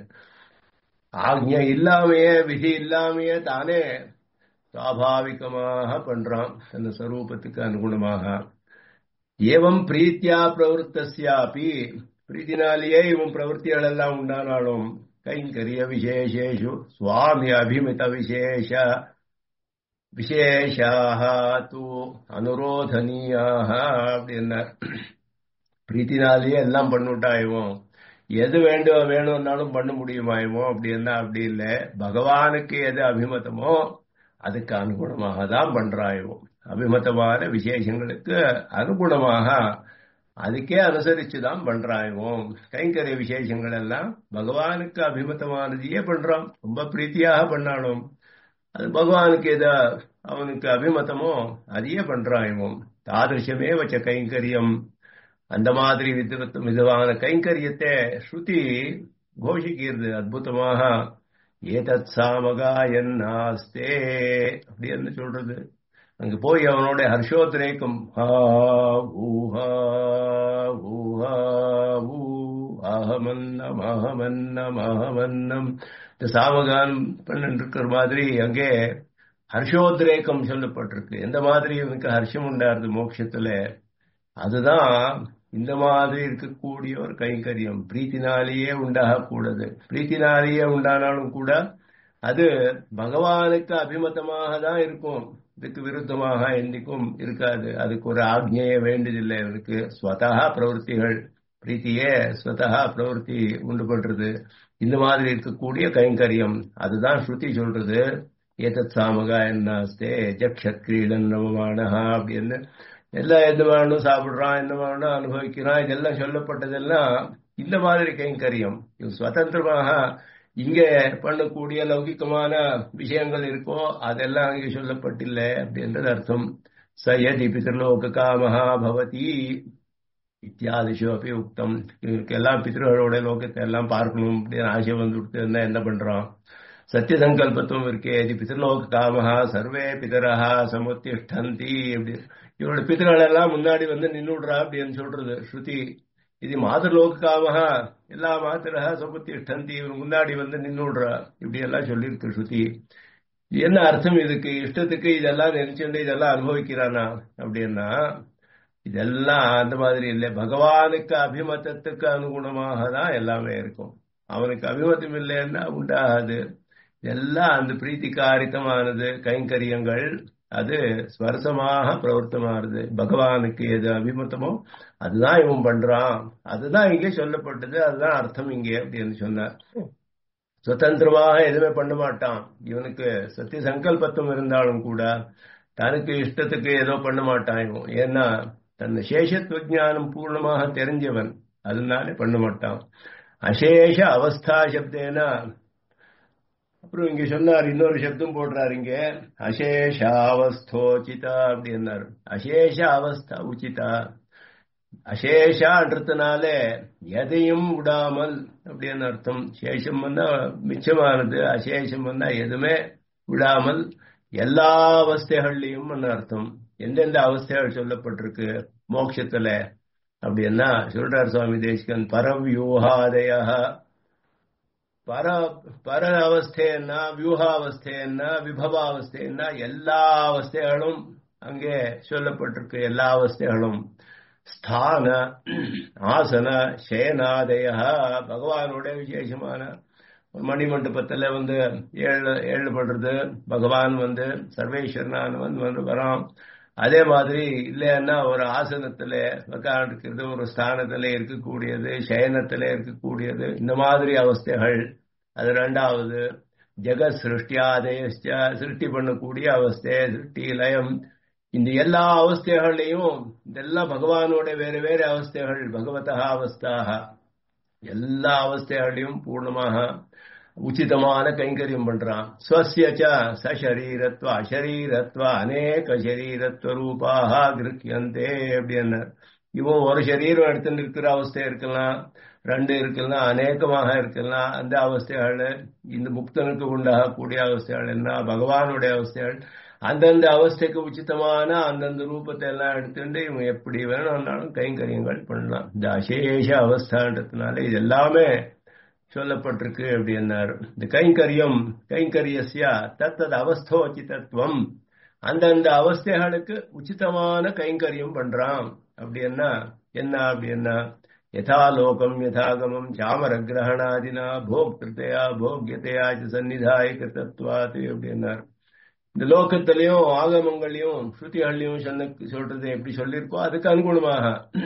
ஆக்ஞை இல்லாமையே விதி இல்லாமையே தானே சுவாபாவிகமாக பண்றான் அந்த ஸ்வரூபத்துக்கு அனுகுணமாக ஏவம் பிரீத்தியா பிரவருத்தசியாப்பி பிரீத்தினாலேயே இவன் பிரவருத்திகள் எல்லாம் உண்டானாலும் கைங்கரிய விசேஷேஷு சுவாமி அபிமித விசேஷ விசேஷாக தூ அனுரோதனீயாக அப்படின்னார் பிரீத்தினாலேயே எல்லாம் பண்ணிவிட்டாயுவோம் எது வேண்டும் வேணும்னாலும் பண்ண முடியுமாயுமோ அப்படின்னா அப்படி இல்லை பகவானுக்கு எது அபிமதமோ அதுக்கு அனுகுணமாக தான் பண்றாயுவோம் அபிமதமான விசேஷங்களுக்கு அனுகுணமாக அதுக்கே அனுசரிச்சு தான் பண்றாயுவோம் கைங்கரிய விசேஷங்கள் எல்லாம் பகவானுக்கு அபிமதமானதையே பண்றோம் ரொம்ப பிரீத்தியாக பண்ணாலும் அது பகவானுக்கு எதா அவனுக்கு அபிமதமோ அதையே பண்றாயுவோம் தாதிருஷமே வச்ச கைங்கரியம் அந்த மாதிரி விதமான கைங்கரியத்தை ஸ்ருதி கோஷிக்கிறது அற்புதமாக ஏதத் சாமகா என்னாஸ்தே அப்படின்னு சொல்றது அங்க போய் அவனோட ஹர்ஷோத்ரேக்கம் ஹா ஊஹா ஊஹா ஊ அகமன்னம் அகமன்னம் அகமன்னம் இந்த சாமகானம் பண்ணிட்டு இருக்கிற மாதிரி அங்கே ஹர்ஷோத்ரேக்கம் சொல்லப்பட்டிருக்கு எந்த மாதிரி இவனுக்கு ஹர்ஷம் உண்டாருது மோட்சத்துல அதுதான் இந்த மாதிரி இருக்கக்கூடிய ஒரு கைங்கரியம் பிரீத்தினாலேயே உண்டாகக்கூடாது பிரீத்தினாலேயே உண்டானாலும் கூட அது பகவானுக்கு அபிமதமாக தான் இருக்கும் இதுக்கு விருத்தமாக என்னைக்கும் இருக்காது அதுக்கு ஒரு ஆக்ஞையே வேண்டியதில்லை இவருக்கு ஸ்வதா பிரவருத்திகள் பிரீத்தியே ஸ்வதா பிரவருத்தி உண்டு பண்றது இந்த மாதிரி இருக்கக்கூடிய கைங்கரியம் அதுதான் ஸ்ருதி சொல்றது ஏதத் சாமகா என்னாஸ்தே ஜக்ஷத் கிரீடன் நவமானஹா அப்படின்னு எல்லாம் எந்த வேணும் சாப்பிடுறான் என்ன வேணும் அனுபவிக்கிறான் இதெல்லாம் சொல்லப்பட்டதெல்லாம் இந்த மாதிரி கைங்கரியம் இது சுதந்திரமாக இங்க பண்ணக்கூடிய லௌகிகமான விஷயங்கள் இருக்கோ அதெல்லாம் அங்கே சொல்லப்பட்டில்லை அப்படின்றது அர்த்தம் ச யதி பிதர்லோக காமஹா பவதி இத்தியாதிஷு அப்படி உக்தம் இவருக்கு எல்லாம் பித்ருகளோட லோகத்தை எல்லாம் பார்க்கணும் அப்படின்னு ஆசை வந்து இருந்தா என்ன பண்றான் சத்திய சங்கல்பத்துவம் இருக்கே இது பிதர்லோக காமஹா சர்வே பிதரஹா சமுத்திஷ்டந்தி அப்படி இவரோட பிதர்கள் எல்லாம் முன்னாடி வந்து நின்னுடுறா அப்படின்னு சொல்றது ஸ்ருதி இது மாதலோக காமஹா எல்லா மாத்திரஹா சமுத்திஷ்டந்தி இவர் முன்னாடி வந்து நின்னுடுறா இப்படி எல்லாம் சொல்லியிருக்கு ஸ்ருதி என்ன அர்த்தம் இதுக்கு இஷ்டத்துக்கு இதெல்லாம் நினைச்சுட்டு இதெல்லாம் அனுபவிக்கிறானா அப்படின்னா இதெல்லாம் அந்த மாதிரி இல்லை பகவானுக்கு அபிமதத்துக்கு அனுகுணமாக தான் எல்லாமே இருக்கும் அவனுக்கு அபிமதம் இல்லைன்னா உண்டாகாது எல்லாம் அந்த பிரீத்திகாரித்தமானது கைங்கரியங்கள் அது ஸ்வரசமாக பிரவர்த்தமானது பகவானுக்கு எது அபிமத்தமோ அதுதான் இவன் பண்றான் அதுதான் இங்கே சொல்லப்பட்டது அதுதான் அர்த்தம் இங்கே அப்படின்னு சொன்னார் சுதந்திரமாக எதுவுமே பண்ண மாட்டான் இவனுக்கு சத்திய சங்கல்பத்துவம் இருந்தாலும் கூட தனக்கு இஷ்டத்துக்கு ஏதோ பண்ண மாட்டான் இவன் ஏன்னா தன் சேஷத்துவ ஜானம் பூர்ணமாக தெரிஞ்சவன் அதனாலே பண்ண மாட்டான் அசேஷ அவஸ்தா சப்தேனா அப்புறம் இங்க சொன்னார் இன்னொரு சப்தம் போடுறாரு இங்க அசேஷாவஸ்தோச்சிதா அப்படின்னாரு அசேஷ அவஸ்தா உச்சிதா அசேஷான்றதுனால எதையும் விடாமல் அப்படின்னு அர்த்தம் சேஷம் வந்தா மிச்சமானது அசேஷம் வந்தா எதுவுமே விடாமல் எல்லா அவஸ்தைகள்லையும் அர்த்தம் எந்தெந்த அவஸ்தைகள் சொல்லப்பட்டிருக்கு மோட்சத்துல அப்படின்னா சொல்றார் சுவாமி தேசிகன் பரவியூகாதய பர பர அவஸ்தைன்னா வியூகாவஸ்தைன்னா விபவாவஸ்தைன்னா எல்லா அவஸ்தைகளும் அங்கே சொல்லப்பட்டிருக்கு எல்லா அவஸ்தைகளும் ஸ்தான ஆசன சேனாதய பகவானோட விசேஷமான மணிமண்டபத்துல வந்து ஏழு ஏழு பண்றது பகவான் வந்து சர்வேஸ்வரனானவன் வந்து வரான் அதே மாதிரி இல்லைன்னா ஒரு ஆசனத்துல உட்காந்துருக்கிறது ஒரு ஸ்தானத்துல இருக்கக்கூடியது சயனத்துல இருக்கக்கூடியது இந்த மாதிரி அவஸ்தைகள் அது ரெண்டாவது ஜெகத் சிருஷ்டியாதய சிருஷ்டி பண்ணக்கூடிய அவஸ்தை சிருஷ்டி லயம் இந்த எல்லா அவஸ்தைகளையும் இதெல்லாம் பகவானோட வேறு வேறு அவஸ்தைகள் பகவதா அவஸ்தாக எல்லா அவஸ்தைகளையும் பூர்ணமாக உச்சிதமான கைங்கரியம் பண்றான் ஸ்வசியச்ச சரீரத்வ அசரீரத்வ அநேக சரீரத்வ ரூபாக கிருக்கியந்தே அப்படின்னு இவன் ஒரு சரீரம் எடுத்துட்டு இருக்கிற அவஸ்தை இருக்கலாம் ரெண்டு இருக்கலாம் அநேகமாக இருக்கலாம் அந்த அவஸ்தைகள் இந்த முக்தனுக்கு உண்டாகக்கூடிய அவஸ்தைகள் என்ன பகவானுடைய அவஸ்தைகள் அந்தந்த அவஸ்தைக்கு உச்சிதமான அந்தந்த ரூபத்தை எல்லாம் எடுத்துட்டு இவன் எப்படி வேணும்னாலும் கைங்கரியங்கள் பண்ணலாம் இந்த அசேஷ அவஸ்தான்றதுனால இது எல்லாமே சொல்லப்பட்டிருக்கு அப்படின்னாரு இந்த கைங்கரியம் கைங்கரியசியா தத்தது அவஸ்தோச்சிதத்துவம் அந்தந்த அவஸ்தைகளுக்கு உச்சிதமான கைங்கரியம் பண்றான் அப்படின்னா என்ன அப்படின்னா யதாலோகம் யதாகமம் சாமர கிரகணாதினா போக்திருத்தையா போக்கியத்தையா சந்நிதாய கிருத்தத்வாத்து அப்படின்னார் இந்த லோகத்திலையும் ஆகமங்களையும் ஸ்ருதிகள்லையும் சொன்ன சொல்றது எப்படி சொல்லியிருக்கோ அதுக்கு அனுகுணமாக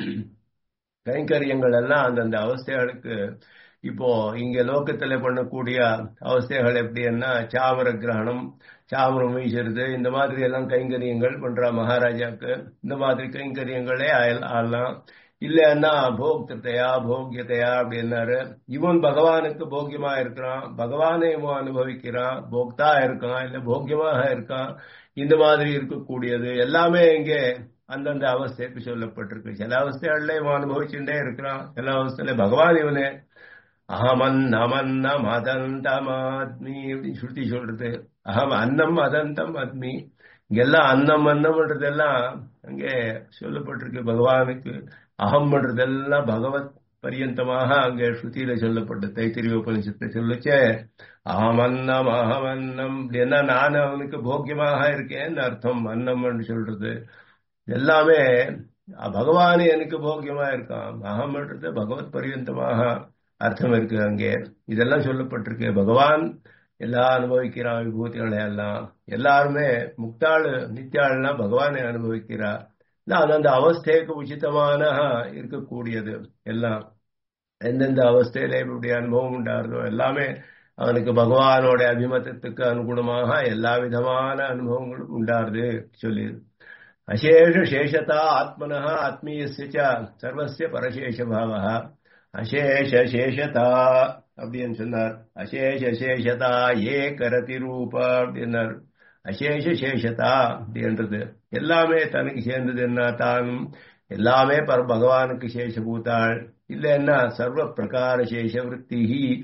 கைங்கரியங்கள் எல்லாம் அந்தந்த அவஸ்தைகளுக்கு இப்போ இங்க லோகத்துல பண்ணக்கூடிய அவஸ்தைகள் எப்படின்னா சாமர கிரகணம் சாமரம் வீசுறது இந்த மாதிரி எல்லாம் கைங்கரியங்கள் பண்ற மகாராஜாக்கு இந்த மாதிரி கைங்கரியங்களே ஆடலாம் இல்லைன்னா போக்திருத்தையா போக்கியத்தையா அப்படின்னாரு இவன் பகவானுக்கு போக்கியமா இருக்கிறான் பகவானை இவன் அனுபவிக்கிறான் போக்தா இருக்கான் இல்ல போக்கியமாக இருக்கான் இந்த மாதிரி இருக்கக்கூடியது எல்லாமே இங்கே அந்தந்த அவஸ்தைக்கு சொல்லப்பட்டிருக்கு சில அவஸ்தைகள்ல இவன் அனுபவிச்சுட்டே இருக்கிறான் சில அவஸ்தையில பகவான் இவனே அகமன் அமன்னம் அதந்தம் ஆத்மி அப்படின்னு சுருத்தி சொல்றது அகம் அன்னம் அதந்தம் அத்மி இங்கெல்லாம் அன்னம் அன்னம்ன்றதெல்லாம் அங்கே சொல்லப்பட்டிருக்கு பகவானுக்கு அகம் பண்றதெல்லாம் பகவத் பரியந்தமாக அங்கே ஸ்ருதியில சொல்லப்பட்ட தைத்திரிய உபனிஷத்தை சொல்லிச்சே அகமன்னம் அகமன்னம் அப்படின்னா நான் அவனுக்கு போக்கியமாக இருக்கேன்னு அர்த்தம் அன்னம்னு சொல்றது எல்லாமே பகவான் எனக்கு போக்கியமா இருக்கான் அகம்ன்றது பகவத் பரியந்தமாக அர்த்தம் இருக்கு அங்கே இதெல்லாம் சொல்லப்பட்டிருக்கு பகவான் எல்லாம் அனுபவிக்கிறான் விபூதிகளை எல்லாம் எல்லாருமே முக்தாள் நித்தியாள்னா பகவானை அனுபவிக்கிறார் அது அந்த அவஸ்தைக்கு உச்சிதமான இருக்கக்கூடியது எல்லாம் எந்தெந்த அவஸ்தையில இப்படி அனுபவம் உண்டாருதோ எல்லாமே அவனுக்கு பகவானோட அபிமதத்துக்கு அனுகுணமாக எல்லா விதமான அனுபவங்களும் உண்டாருது சொல்லி அசேஷ சேஷதா ஆத்மனா ஆத்மீயஸ்ய சர்வசிய பரசேஷ பாவா அசேஷ சேஷதா அப்படின்னு சொன்னார் அசேஷ சேஷதா ஏ கரதி ரூபா அப்படின்னார் அசேஷ சேஷதா அப்படின்றது எல்லாமே தனக்கு சேர்ந்தது என்ன தானும் எல்லாமே பர பகவானுக்கு சேஷபூத்தாள் இல்லைன்னா சர்வ பிரகார சேஷவருத்தி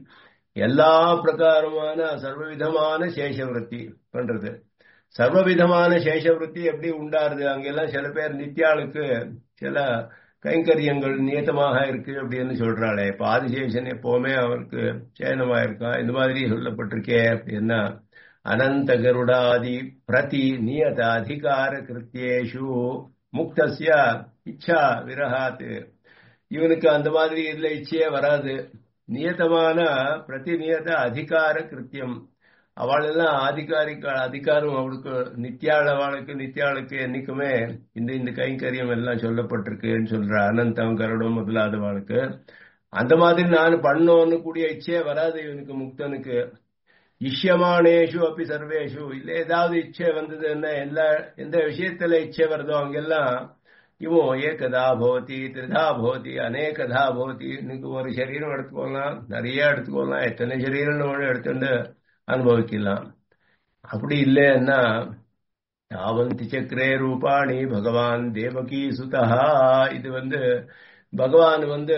எல்லா பிரகாரமான சர்வவிதமான சேஷவருத்தி பண்றது சர்வவிதமான சேஷவருத்தி எப்படி உண்டாருது அங்கெல்லாம் சில பேர் நித்யாளுக்கு சில கைங்கரியங்கள் நியத்தமாக இருக்கு அப்படின்னு சொல்றாளே இப்ப ஆதிசேஷன் எப்பவுமே அவருக்கு சேனமா இருக்கா இந்த மாதிரி சொல்லப்பட்டிருக்கே அப்படின்னா அனந்த கருடாதி பிரதி நியத அதிகார கிருத்தியேஷு முக்தசிய இச்சா விரகாத் இவனுக்கு அந்த மாதிரி இதுல இச்சையே வராது நியத்தமான பிரதிநியத அதிகார கிருத்தியம் அவளெல்லாம் அதிகாரிகள் அதிகாரம் அவளுக்கு நித்யாள் அவளுக்கு நித்யாளுக்கு என்னைக்குமே இந்த இந்த கைங்கரியம் எல்லாம் சொல்லப்பட்டிருக்குன்னு சொல்ற அனந்தம் கருடம் முதலாதவாளுக்கு அந்த மாதிரி நான் பண்ணோன்னு கூடிய இச்சையே வராது இவனுக்கு முக்தனுக்கு இஷ்யமானேஷு அப்படி சர்வேஷு இல்ல ஏதாவது இச்சை வந்தது என்ன எல்லா எந்த விஷயத்துல இச்சை வருதோ அங்கெல்லாம் இவன் ஏகதா பவதி திரிதா பவதி அநேகதா பவதி இன்னைக்கு ஒரு சரீரம் எடுத்துக்கொள்ளலாம் நிறைய எடுத்துக்கொள்ளலாம் எத்தனை சரீரம் எடுத்துட்டு அனுபவிக்கலாம் அப்படி இல்லைன்னா தாவந்தி சக்கரே ரூபாணி பகவான் தேவகி சுதா இது வந்து பகவான் வந்து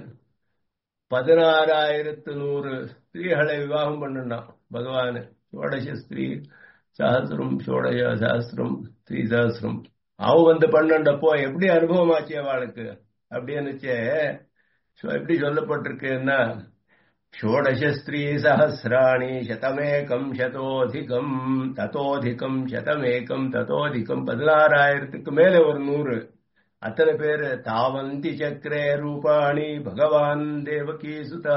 பதினாறாயிரத்து நூறு ஸ்திரீகளை விவாகம் பண்ணினான் பகவான் ஷோடச ஸ்திரீ சஹசிரம் ஷோடச சஹசிரம் ஸ்ரீ சஹசிரம் அவ வந்து பன்னெண்டப்போ எப்படி அனுபவம் ஆச்சு அவளுக்கு அப்படின்னுச்சே எப்படி சொல்லப்பட்டிருக்குன்னா ஷோடசஸ்திரீ சஹசிராணி சதமேகம் சதோதிகம் தத்தோதிகம் சதமேகம் தத்தோதிகம் பதினாறாயிரத்துக்கு மேல ஒரு நூறு அத்தனை பேரு தாவந்தி சக்கரே ரூபாணி பகவான் தேவகி சுத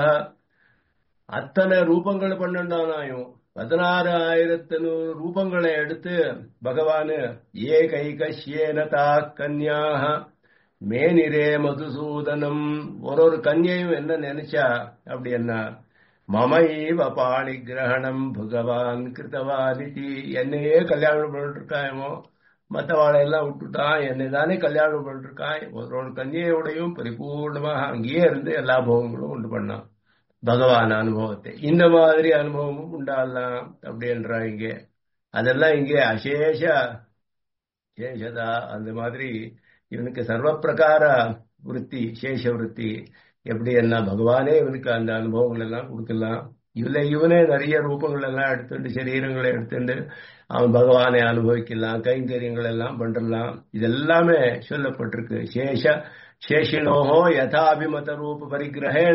அத்தனை ரூபங்கள் பன்னெண்டானாயும் பதினாறாயிரத்து நூறு ரூபங்களை எடுத்து பகவானு ஏ கைகஷ்யேனதா கன்யாக மேனிரே மதுசூதனம் ஒரு ஒரு கன்யையும் என்ன நினைச்சா அப்படி என்ன மமைவ பாணி கிரகணம் பகவான் கிருத்தவாதிதி என்னையே கல்யாணம் பண்ணிருக்காயமோ மற்றவாளை எல்லாம் விட்டுட்டான் என்னை தானே கல்யாணம் பண்ணிருக்கான் ஒரு ஒரு கன்னியோடையும் பரிபூர்ணமாக அங்கேயே இருந்து எல்லா போகங்களும் உண்டு பண்ணான் பகவான் அனுபவத்தை இந்த மாதிரி அனுபவமும் உண்டாடலாம் அப்படின்றா இங்கே அதெல்லாம் இங்கே அசேஷ சேஷதா அந்த மாதிரி இவனுக்கு சர்வ பிரகார விற்பி சேஷ விற்பி எப்படி என்ன பகவானே இவனுக்கு அந்த அனுபவங்கள் எல்லாம் கொடுக்கலாம் இதுல இவனே நிறைய ரூபங்கள் எல்லாம் எடுத்துட்டு சரீரங்களை எடுத்துட்டு அவன் பகவானை அனுபவிக்கலாம் கைங்கரியங்கள் எல்லாம் பண்றலாம் இதெல்லாமே சொல்லப்பட்டிருக்கு சேஷ சேஷினோஹோ யதாபிமத ரூப பரிகிரகேண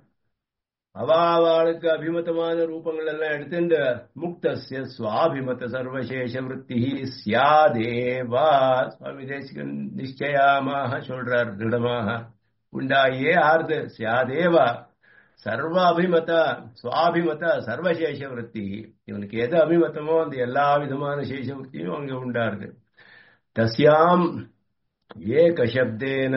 அவாவாளுக்கு அபிமதமான ரூபங்கள் எல்லாம் எடுத்துட்டு முக்தசிய சுவாபிமத சர்வசேஷ விற்பி சியாதேவா சுவாமி தேசிகன் நிச்சயமாக சொல்றார் திருடமாக உண்டாயே ஆறுது சியாதேவா சர்வ அபிமத சுவாபிமத சர்வசேஷ விற்பி இவனுக்கு எது அபிமத்தமோ அந்த எல்லா விதமான சேஷ விற்பியும் அங்க உண்டாருது தஸ்யாம் ஏக சப்தேன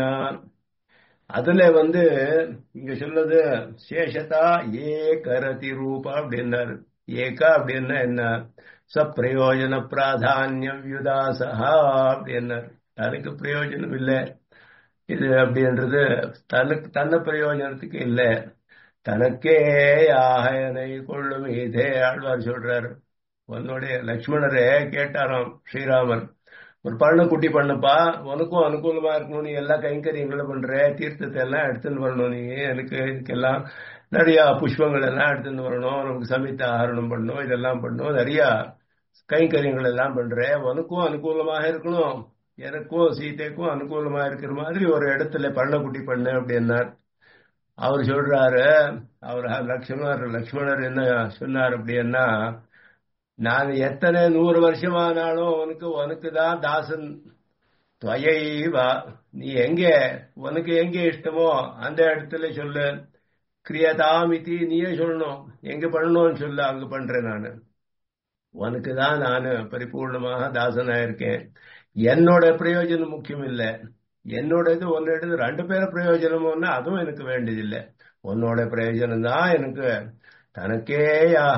அதுல வந்து இங்க சொல்றது சேஷதா ஏ கரதி ரூபா அப்படின்னாரு ஏகா அப்படின்னா என்ன சப்பிரயோஜன பிராதானியம் யுதாசகா அப்படின்னாரு தனக்கு பிரயோஜனம் இல்லை இது அப்படின்றது தனக்கு தன்ன பிரயோஜனத்துக்கு இல்லை தனக்கே ஆகனை கொள்ளும் இதே ஆழ்வார் சொல்றாரு உன்னுடைய லக்ஷ்மணரே கேட்டாராம் ஸ்ரீராமன் ஒரு பண்ண குட்டி பண்ணுப்பா உனக்கும் அனுகூலமா இருக்கணும் நீ எல்லா கைங்கரியங்களும் பண்ற தீர்த்தத்தை எல்லாம் எடுத்துன்னு வரணும் நீ எனக்கு இதுக்கெல்லாம் நிறைய புஷ்பங்கள் எல்லாம் எடுத்துன்னு வரணும் நமக்கு சமைத்த ஆகரணம் பண்ணணும் இதெல்லாம் பண்ணணும் நிறைய கைங்கரியங்கள் எல்லாம் பண்றேன் உனக்கும் அனுகூலமாக இருக்கணும் எனக்கும் சீதைக்கும் அனுகூலமா இருக்கிற மாதிரி ஒரு இடத்துல பள்ளக்குட்டி பண்ணு அப்படின்னார் அவர் சொல்றாரு அவர் லக்ஷ்மணர் லக்ஷ்மணர் என்ன சொன்னார் அப்படின்னா நான் எத்தனை நூறு வருஷமானாலும் உனக்கு உனக்கு தான் தாசன் துவையவா நீ எங்க உனக்கு எங்க இஷ்டமோ அந்த இடத்துல சொல்லு கிரியதாமிதி நீயே சொல்லணும் எங்க பண்ணணும்னு சொல்லு அங்க பண்றேன் நான் உனக்கு தான் நான் பரிபூர்ணமாக தாசனா இருக்கேன் என்னோட பிரயோஜனம் முக்கியம் இல்லை என்னோட இது உன்னோட ரெண்டு பேர பிரயோஜனம்னா அதுவும் எனக்கு வேண்டியதில்லை உன்னோட பிரயோஜனம் தான் எனக்கு தனக்கேயாக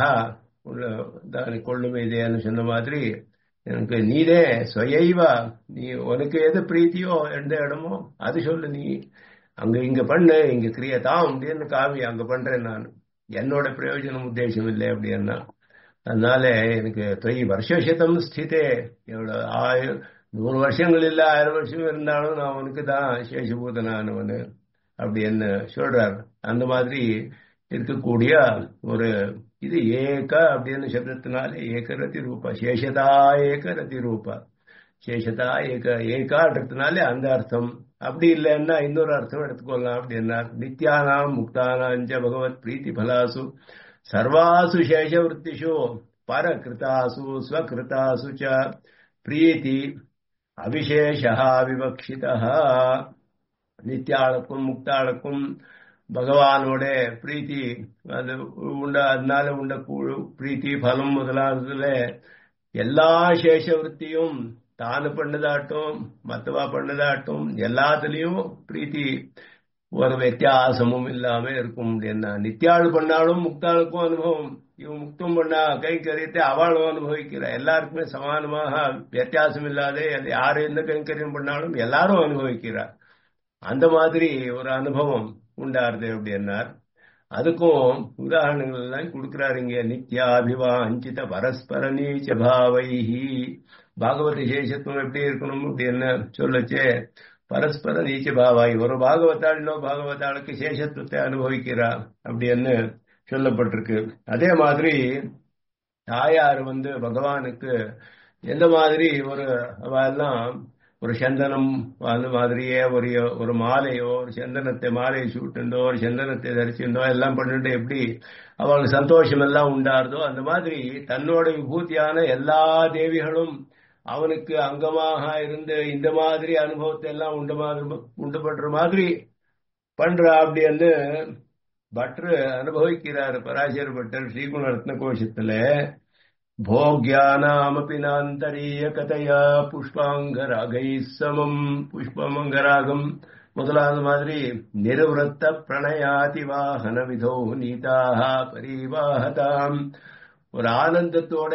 உள்ள கொள்ளும் இதேன்னு சொன்ன மாதிரி எனக்கு நீதே சொயைவா நீ உனக்கு எது பிரீத்தியோ எந்த இடமோ அது சொல்லு நீ அங்க இங்க பண்ணு இங்க கிரியதாம் அப்படின்னு காவி அங்க பண்றேன் நான் என்னோட பிரயோஜனம் உத்தேசம் இல்லை அப்படின்னா அதனால எனக்கு தொய் வருஷம் ஸ்திதே எவ்வளவு ஆயிரம் நூறு வருஷங்கள் இல்ல ஆயிரம் வருஷம் இருந்தாலும் நான் உனக்கு தான் சேஷபூதனானவனு அப்படின்னு சொல்றார் அந்த மாதிரி இருக்கக்கூடிய ஒரு இது ஏக அப்படின்னு சப்தத்தினாலே ஏக ரதி ரூபா சேஷதா ஏக ரதி ரூபா சேஷதா ஏக ஏகான்றதுனாலே அந்த அர்த்தம் அப்படி இல்லைன்னா இன்னொரு அர்த்தம் எடுத்துக்கொள்ளலாம் அப்படின்னா நித்யானாம் முக்தானாஞ்ச பகவத் பிரீத்தி பலாசு சர்வாசு சேஷவருத்திஷு பரகிருதாசு ஸ்வகிருதாசு ச பிரீத்தி அவிசேஷா விவக்ஷிதா நித்தியாளுக்கும் முக்தாளுக்கும் பகவானோட பிரீத்தி அது உண்ட அதனால உண்ட பிரீத்தி பலம் முதலானதுல எல்லா சேஷ விற்த்தியும் தானு பண்ணதாட்டும் மத்தவா பண்ணதாட்டும் எல்லாத்துலயும் பிரீத்தி ஒரு வித்தியாசமும் இல்லாம இருக்கும் அப்படின்னா நித்தியாள் பண்ணாலும் முக்தாளுக்கும் அனுபவம் இவன் முக்தம் பண்ணா கை கரியத்தை அவளும் அனுபவிக்கிற எல்லாருக்குமே சமானமாக வித்தியாசம் இல்லாத யாரு எந்த கைங்கரியம் பண்ணாலும் எல்லாரும் அனுபவிக்கிறார் அந்த மாதிரி ஒரு அனுபவம் உண்டாருது அப்படின்னார் அதுக்கும் உதாரணங்கள் எல்லாம் கொடுக்கிறாரு இங்க நித்யாபிவாஞ்சித பரஸ்பர நீச்ச பாவைஹி பாகவத சேஷத்துவம் எப்படி இருக்கணும் அப்படின்னு சொல்லச்சே பரஸ்பர நீச்ச பாவாய் ஒரு பாகவத்தாள் இன்னொரு பாகவத்தாளுக்கு சேஷத்துவத்தை அனுபவிக்கிறார் அப்படின்னு சொல்லப்பட்டிருக்கு அதே மாதிரி தாயார் வந்து பகவானுக்கு எந்த மாதிரி ஒரு அவெல்லாம் ஒரு சந்தனம் அந்த மாதிரியே ஒரு ஒரு மாலையோ ஒரு சந்தனத்தை மாலையை சூட்டுண்டோ ஒரு சந்தனத்தை தரிச்சுண்டோ எல்லாம் பண்ணிட்டு எப்படி அவளுக்கு சந்தோஷம் எல்லாம் உண்டாருதோ அந்த மாதிரி தன்னோட விபூதியான எல்லா தேவிகளும் அவனுக்கு அங்கமாக இருந்து இந்த மாதிரி அனுபவத்தை எல்லாம் உண்டு மாதிரி உண்டு பண்ற மாதிரி பண்றா அப்படின்னு பட்ரு அனுபவிக்கிறார் பராசர பட்டர் ஸ்ரீகுண ரத்ன கோஷத்துல भोग्यानामपि नान्तरीयकतया புஷ்பாங்கராகை சமம் புஷ்பமங்கராகம் முதலாவது மாதிரி நிருவத்த பிரணயாதி வாகன விதோ நீதாக பரிவாகதாம் ஒரு ஆனந்தத்தோட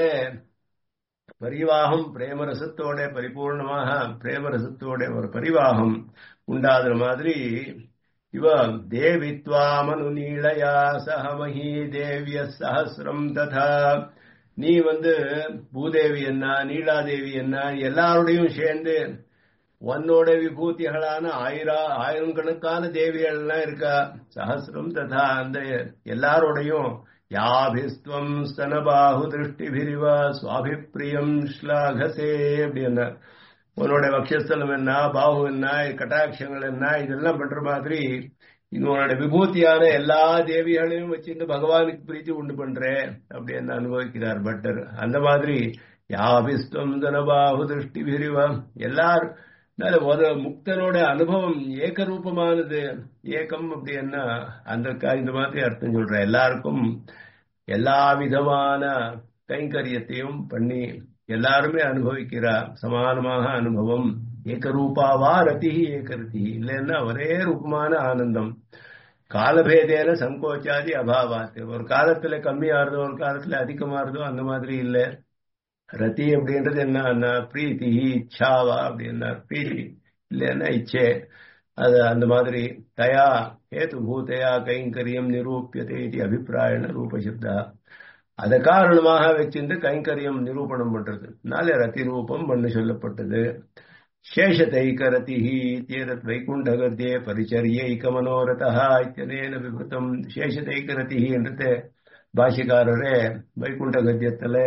பரிவாகம் பிரேமரசத்தோட பரிபூர்ணமாக பிரேமரசத்தோட ஒரு பரிவாகம் உண்டாத மாதிரி இவ தேவித்வாமனு நீளயா சஹமஹி தேவிய சஹசிரம் ததா நீ வந்து பூதேவி என்ன நீலாதேவி என்ன எல்லாரோடையும் சேர்ந்து உன்னோட விபூதிகளான ஆயிரா ஆயிரம் கணக்கான தேவிகள் எல்லாம் இருக்கா சஹசிரம் ததா அந்த எல்லாரோடையும் யாபிஸ்துவம் ஸ்தனபாகு திருஷ்டிபிரிவா சுவாபிப்பிரியம் ஸ்லாகசே அப்படின்னா உன்னோட வக்ஷஸ்தலம் என்ன பாகு என்ன கட்டாட்சங்கள் என்ன இதெல்லாம் பண்ற மாதிரி உன்னோட விபூதியான எல்லா தேவிகளையும் வச்சுட்டு பகவானுக்கு பிரீத்தி உண்டு பண்றேன் அப்படின்னு அனுபவிக்கிறார் பட்டர் அந்த மாதிரி யாபிஸ்துவம் தனபாகு திருஷ்டி பிரிவம் எல்லாரும் ஒரு முக்தனோட அனுபவம் ஏகரூபமானது ஏக்கம் அப்படின்னா அந்த இந்த மாதிரி அர்த்தம் சொல்ற எல்லாருக்கும் எல்லா விதமான கைங்கரியத்தையும் பண்ணி எல்லாருமே அனுபவிக்கிறார் சமானமாக அனுபவம் ஏகரூபாவா ரதி ஏகரதி இல்லைன்னா ஒரே ரூபமான ஆனந்தம் காலபேதேன சங்கோச்சாதி அபாவாத்து ஒரு காலத்துல கம்மியாருதோ ஒரு காலத்துல அதிகமாறுதோ அந்த மாதிரி இல்லை ரதி அப்படின்றது என்ன பிரீத்தி இச்சாவா அப்படின்னா பிரீத்தி இல்லைன்னா இச்சே அது அந்த மாதிரி தயா ஹேத்து பூதையா கைங்கரியம் நிரூபியதே இது அபிப்பிராயண ரூபசப்தா அத காரணமாக வச்சிருந்து கைங்கரியம் நிரூபணம் பண்றது நாளே ரதி ரூபம் பண்ணு சொல்லப்பட்டது சேஷதைகரதி இत्येतत् வைகுண்டகர்த்தே பரிச்சரியைக மனோரதா இத்தியனேன விபுத்தம் சேஷதைகரதி என்றது பாஷிகாரரே வைகுண்ட கத்தியத்துல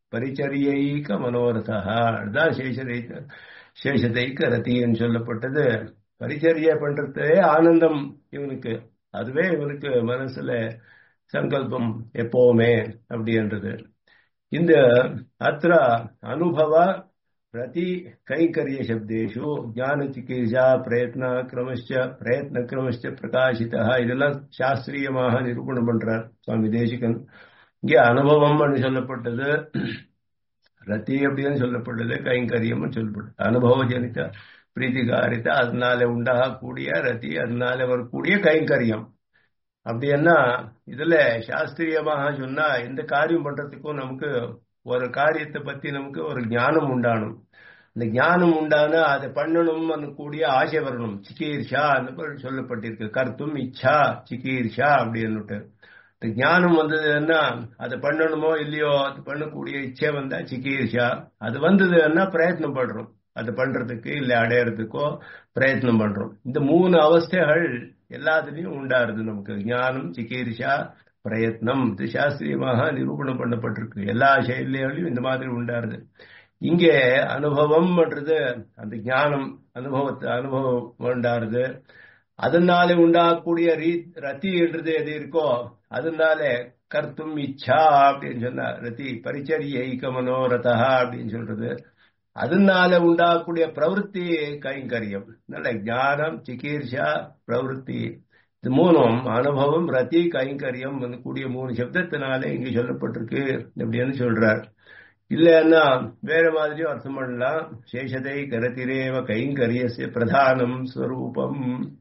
பரிச்சரியைக்க மனோரதா அதுதான் சேஷதைக்க சேஷதைக்க ரத்தின்னு சொல்லப்பட்டது பரிச்சரிய பண்றதே ஆனந்தம் இவனுக்கு அதுவே இவனுக்கு மனசுல சங்கல்பம் எப்பவுமே அப்படின்றது இந்த அத்திர அனுபவ பிரதி கைங்கரிய சப்தேஷு ஞான சிகிச்சா பிரயத்ன கிரமச்ச பிரயத்ன கிரமச்ச பிரகாசிதா இதெல்லாம் சாஸ்திரியமாக நிரூபணம் பண்றார் சுவாமி தேசிகன் இங்கே அனுபவம்னு சொல்லப்பட்டது ரத்தி அப்படின்னு சொல்லப்பட்டது கைங்கரியம் சொல்லப்பட்டது அனுபவ ஜனித பிரீத்திகாரித்த அதனால உண்டாகக்கூடிய ரத்தி அதனால வரக்கூடிய கைங்கரியம் அப்படின்னா இதுல சாஸ்திரியமாக சொன்னா எந்த காரியம் பண்றதுக்கும் நமக்கு ஒரு காரியத்தை பத்தி நமக்கு ஒரு ஞானம் உண்டானும் இந்த ஞானம் உண்டானா அதை பண்ணணும் கூடிய ஆசை வரணும் சிகீர்ஷா சொல்லப்பட்டிருக்கு கருத்தும் இச்சா சிகீர்ஷா அப்படின்னுட்டு இந்த ஞானம் வந்ததுன்னா அதை பண்ணணுமோ இல்லையோ அது பண்ணக்கூடிய இச்சை வந்தா சிகீர்ஷா அது வந்ததுன்னா பிரயத்னம் பண்றோம் அது பண்றதுக்கு இல்ல அடையறதுக்கோ பிரயத்னம் பண்றோம் இந்த மூணு அவஸ்தைகள் எல்லாத்துலயும் உண்டாருது நமக்கு ஞானம் சிகீர்ஷா பிரயத்னம் இது சாஸ்திரியமாக நிரூபணம் பண்ணப்பட்டிருக்கு எல்லா செயலிலையும் இந்த மாதிரி உண்டாருது இங்கே அனுபவம்ன்றது அந்த ஞானம் அனுபவத்தை அனுபவம் உண்டாருது அதனால உண்டாகக்கூடிய ரீ ரத்தின்றது எது இருக்கோ அதனால கர்த்தும் இச்சா அப்படின்னு சொன்னா ரத்தி பரிச்சரிய மனோரதா அப்படின்னு சொல்றது அதனால உண்டாகக்கூடிய பிரவருத்தி கைங்கரியம் நல்ல ஞானம் சிகிச்சா பிரவருத்தி இது மூணும் அனுபவம் ரத்தி கைங்கரியம் கூடிய மூணு சப்தத்தினால இங்க சொல்லப்பட்டிருக்கு அப்படின்னு சொல்றார் இல்லைன்னா வேற மாதிரியும் அர்த்தம் பண்ணலாம் சேஷதை கரத்திரேவ கைங்கரியசிய பிரதானம் ஸ்வரூபம்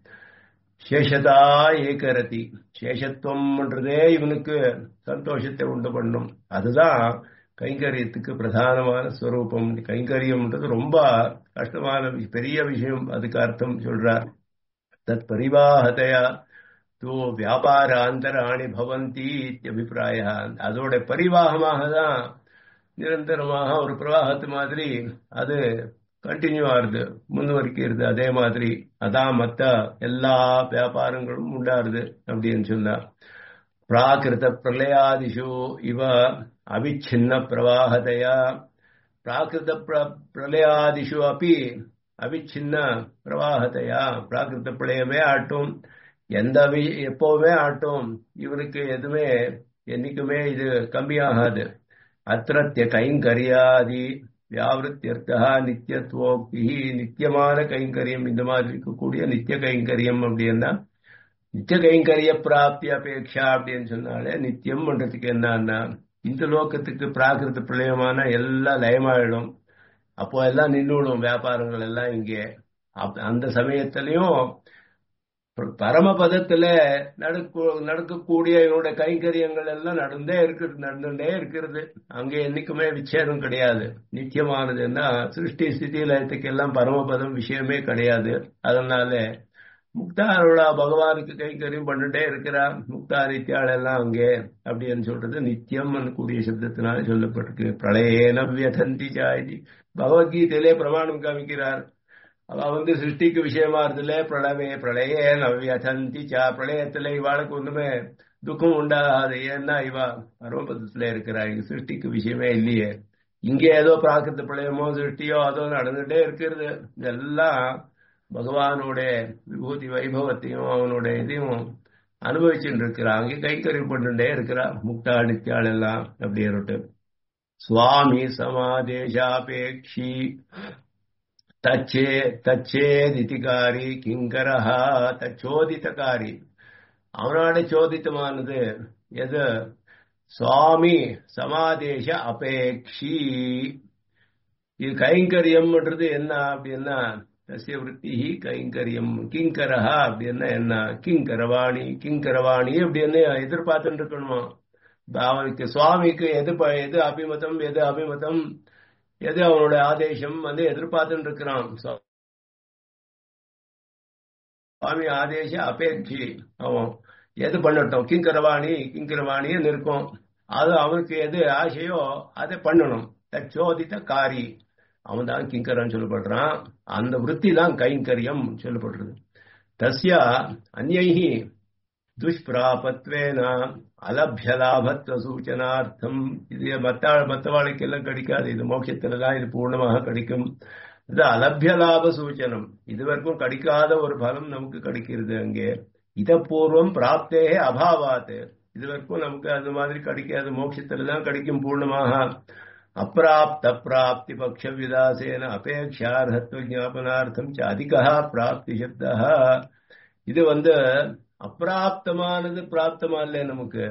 சேஷதா ஏகரதி சேஷத்துவம்ன்றதே இவனுக்கு சந்தோஷத்தை உண்டு பண்ணும் அதுதான் கைங்கரியத்துக்கு பிரதானமான ஸ்வரூபம் கைங்கரியம்ன்றது ரொம்ப கஷ்டமான பெரிய விஷயம் அதுக்கு அர்த்தம் சொல்றார் தத் பரிவாகத்தையா தோ வியாபார அந்தராணி பவந்தி அபிப்பிராய அதோட பரிவாகமாக தான் நிரந்தரமாக ஒரு பிரவாகத்து மாதிரி அது கண்டினியூ ஆகுது முன்வரிக்கிறது அதே மாதிரி அதான் மத்த எல்லா வியாபாரங்களும் உண்டாருது அப்படின்னு சொன்னார் பிராகிருத பிரளயாதிஷு இவ அவிச்சின்ன பிரவாகதையா பிராகிருத பிரளயாதிஷு அப்படி அவிச்சின்ன பிரவாகத்தையா பிராகிருத பிரளயமே ஆட்டும் எந்த எப்பவுமே ஆட்டும் இவனுக்கு எதுவுமே என்னைக்குமே இது கம்மியாகாது அத்திரத்திய கைங்கரியாதி வியாவிருத்தியர்த்தா நித்தியத்துவோக்தி நித்தியமான கைங்கரியம் இந்த மாதிரி இருக்கக்கூடிய நித்திய கைங்கரியம் அப்படின்னா நித்திய கைங்கரிய பிராப்தி அபேட்சா அப்படின்னு சொன்னாலே நித்தியம் பண்றதுக்கு என்னன்னா இந்த லோகத்துக்கு பிராகிருத பிரளயமான எல்லாம் லயமாயிடும் அப்போ எல்லாம் நின்றுடும் வியாபாரங்கள் எல்லாம் இங்கே அந்த சமயத்திலையும் பரமபதத்துல நடக்க நடக்கக்கூடிய இவனோட கைங்கரியங்கள் எல்லாம் நடந்தே இருக்கிறது நடந்துட்டே இருக்கிறது அங்கே என்னைக்குமே விச்சேதம் கிடையாது நித்தியமானதுன்னா சிருஷ்டி ஸ்திதி லயத்துக்கு எல்லாம் பரமபதம் விஷயமே கிடையாது அதனால முக்தாரோட பகவானுக்கு கைங்கரியம் பண்ணிட்டே இருக்கிறா முக்தா நித்தியாள் எல்லாம் அங்கே அப்படின்னு சொல்றது நித்தியம் கூடிய சப்தத்தினால சொல்லப்பட்டிருக்கு பிரளயேன வியதந்தி சாயதி பகவத்கீதையிலே பிரமாணம் காமிக்கிறார் அவ வந்து சிருஷ்டிக்கு விஷயமா இருந்ததுல பிரளவே பிரளயே நவ்யதந்தி சா பிரளயத்துல இவாளுக்கு ஒண்ணுமே துக்கம் உண்டாகாது ஏன்னா இவா பரமபதத்துல இருக்கிறா இங்க சிருஷ்டிக்கு விஷயமே இல்லையே இங்கே ஏதோ பிராகிருத்த பிரளயமோ சிருஷ்டியோ அதோ நடந்துட்டே இருக்கிறது இதெல்லாம் பகவானோட விபூதி வைபவத்தையும் அவனோட இதையும் அனுபவிச்சுட்டு இருக்கிறா அங்கே கைக்கறிவு பண்ணிட்டே இருக்கிறா முக்தா நித்தியாள் எல்லாம் அப்படின்னுட்டு சுவாமி சமாதேசாபேட்சி தச்சே தச்சேதிகாரி கிங்கரஹா தச்சோதித்தகாரி அவனோட சோதித்தமானது எது சுவாமி சமாதேச அபேக்ஷி இது கைங்கரியம்ன்றது என்ன அப்படின்னா தசிய விற்பி கைங்கரியம் கிங்கரஹா அப்படின்னா என்ன கிங்கரவாணி கிங்கரவாணி அப்படின்னு எதிர்பார்த்துட்டு இருக்கணுமா அவனுக்கு சுவாமிக்கு எது எது அபிமதம் எது அபிமதம் எது அவனோட ஆதேசம் வந்து எதிர்பார்த்துட்டு இருக்கிறான் சுவாமி ஆதேச அபேட்சி அவன் எது பண்ணட்டும் கிங்கரவாணி கிங்கரவாணின்னு இருக்கும் அது அவனுக்கு எது ஆசையோ அதை பண்ணணும் தச்சோதித்த காரி அவன் தான் கிங்கரன் சொல்லப்படுறான் அந்த விற்பி தான் கைங்கரியம் சொல்லப்படுறது தஸ்யா அந்நி துஷ்பிராபத்வேன அலபிய லாபத்துவ சூச்சனார்த்தம் இது மத்த மற்றவாளுக்கெல்லாம் கிடைக்காது இது மோட்சத்தில்தான் இது பூர்ணமாக கிடைக்கும் இது அலபிய லாப சூச்சனம் இதுவரைக்கும் கிடைக்காத ஒரு பலம் நமக்கு கிடைக்கிறது அங்கே இதப்பூர்வம் பிராப்தே அபாவாத் இதுவரைக்கும் நமக்கு அது மாதிரி கிடைக்காது மோட்சத்துல தான் கிடைக்கும் பூர்ணமாக அப்பிராப்த பிராப்தி பக்ஷ விதாசேன அபேட்சார்ஹத்துவ ஜாபனார்த்தம் ச அதிகா பிராப்தி சப்தா இது வந்து அப்பிராப்தமானது பிராப்தமா இல்லை நமக்கு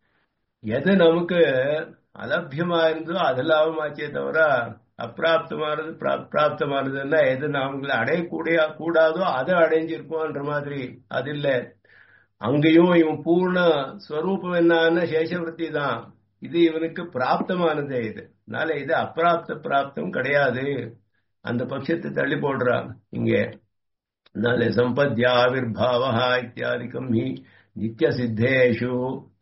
எது நமக்கு அலபியமா இருந்தோ அது லாபமாச்சே தவிர அப்பிராப்தமானது பிராப்தமானதுன்னா எது நாமங்களை அடையக்கூடிய கூடாதோ அதை அடைஞ்சிருப்போன்ற மாதிரி அது இல்லை அங்கேயும் இவன் பூர்ண ஸ்வரூபம் என்னன்னா சேஷவருத்தி தான் இது இவனுக்கு பிராப்தமானதே இது அதனால இது அப்பிராப்த பிராப்தம் கிடையாது அந்த பட்சத்தை தள்ளி போடுறான் இங்கே அதனால சம்பத்யாவிர்பாவா இத்தியாதிக்கம் ஹி நித்திய சித்தேஷு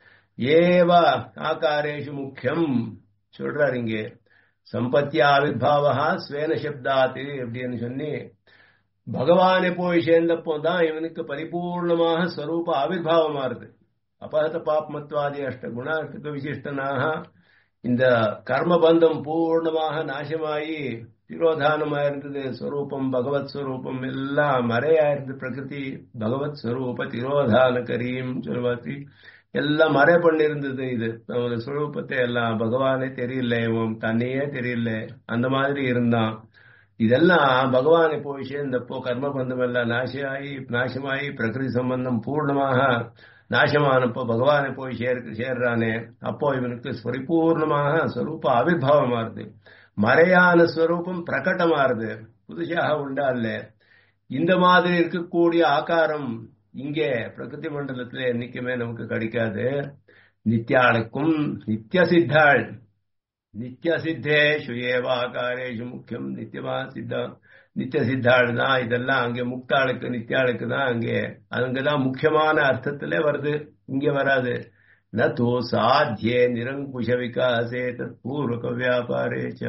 ஏவ ஆகாரேஷு முக்கியம் சொல்றாரு இங்கே சம்பத்திய ஆவிர்பாவா ஸ்வேன சப்தாத்து அப்படின்னு சொல்லி பகவானை போய் சேர்ந்தப்போ தான் இவனுக்கு பரிபூர்ணமாக ஸ்வரூப ஆவிர்வாவமா இருக்கு அபகத பாப்மத்வாதி அஷ்ட குணார்த்தக விசிஷ்டனாக இந்த கர்மபந்தம் பூர்ணமாக நாசமாயி திரோதானமா இருந்தது ஸ்வரூபம் பகவத் ஸ்வரூபம் எல்லாம் மறையா இருந்தது பிரகிருதி பகவத் ஸ்வரூப திரோதான கரீம் சொல்வாத்தி எல்லாம் மறை பண்ணிருந்தது இது அவனோட ஸ்வரூபத்தை எல்லாம் பகவானே தெரியல இவன் தன்னையே தெரியல அந்த மாதிரி இருந்தான் இதெல்லாம் பகவானை போய் சேர்ந்தப்போ கர்மபந்தம் எல்லாம் நாசமாயி நாசமாயி பிரகிருதி சம்பந்தம் பூர்ணமாக நாசமானப்போ பகவானை போய் சேர் சேர்றானே அப்போ இவனுக்கு பரிபூர்ணமாக ஸ்வரூப ஆவிர்வாவமாறுது மறையான ஸ்வரூபம் பிரகட்டமாறுது புதுசாக உண்டா இல்ல இந்த மாதிரி இருக்கக்கூடிய ஆகாரம் இங்கே பிரகிருதி மண்டலத்துல என்னைக்குமே நமக்கு கிடைக்காது நித்யாளுக்கும் நித்திய சித்தாள் நித்திய சித்தேஷு ஏவாகாரேஷு முக்கியம் நித்தியமா சித்தம் நித்திய சித்தாள் தான் இதெல்லாம் அங்கே முக்தாளுக்கு நித்தியாளுக்கு தான் அங்கே அங்கதான் முக்கியமான அர்த்தத்துல வருது இங்க வராது நோ சாத்தியே நிரங்குஷ விகாசே தத் பூர்வக வியாபாரேச்ச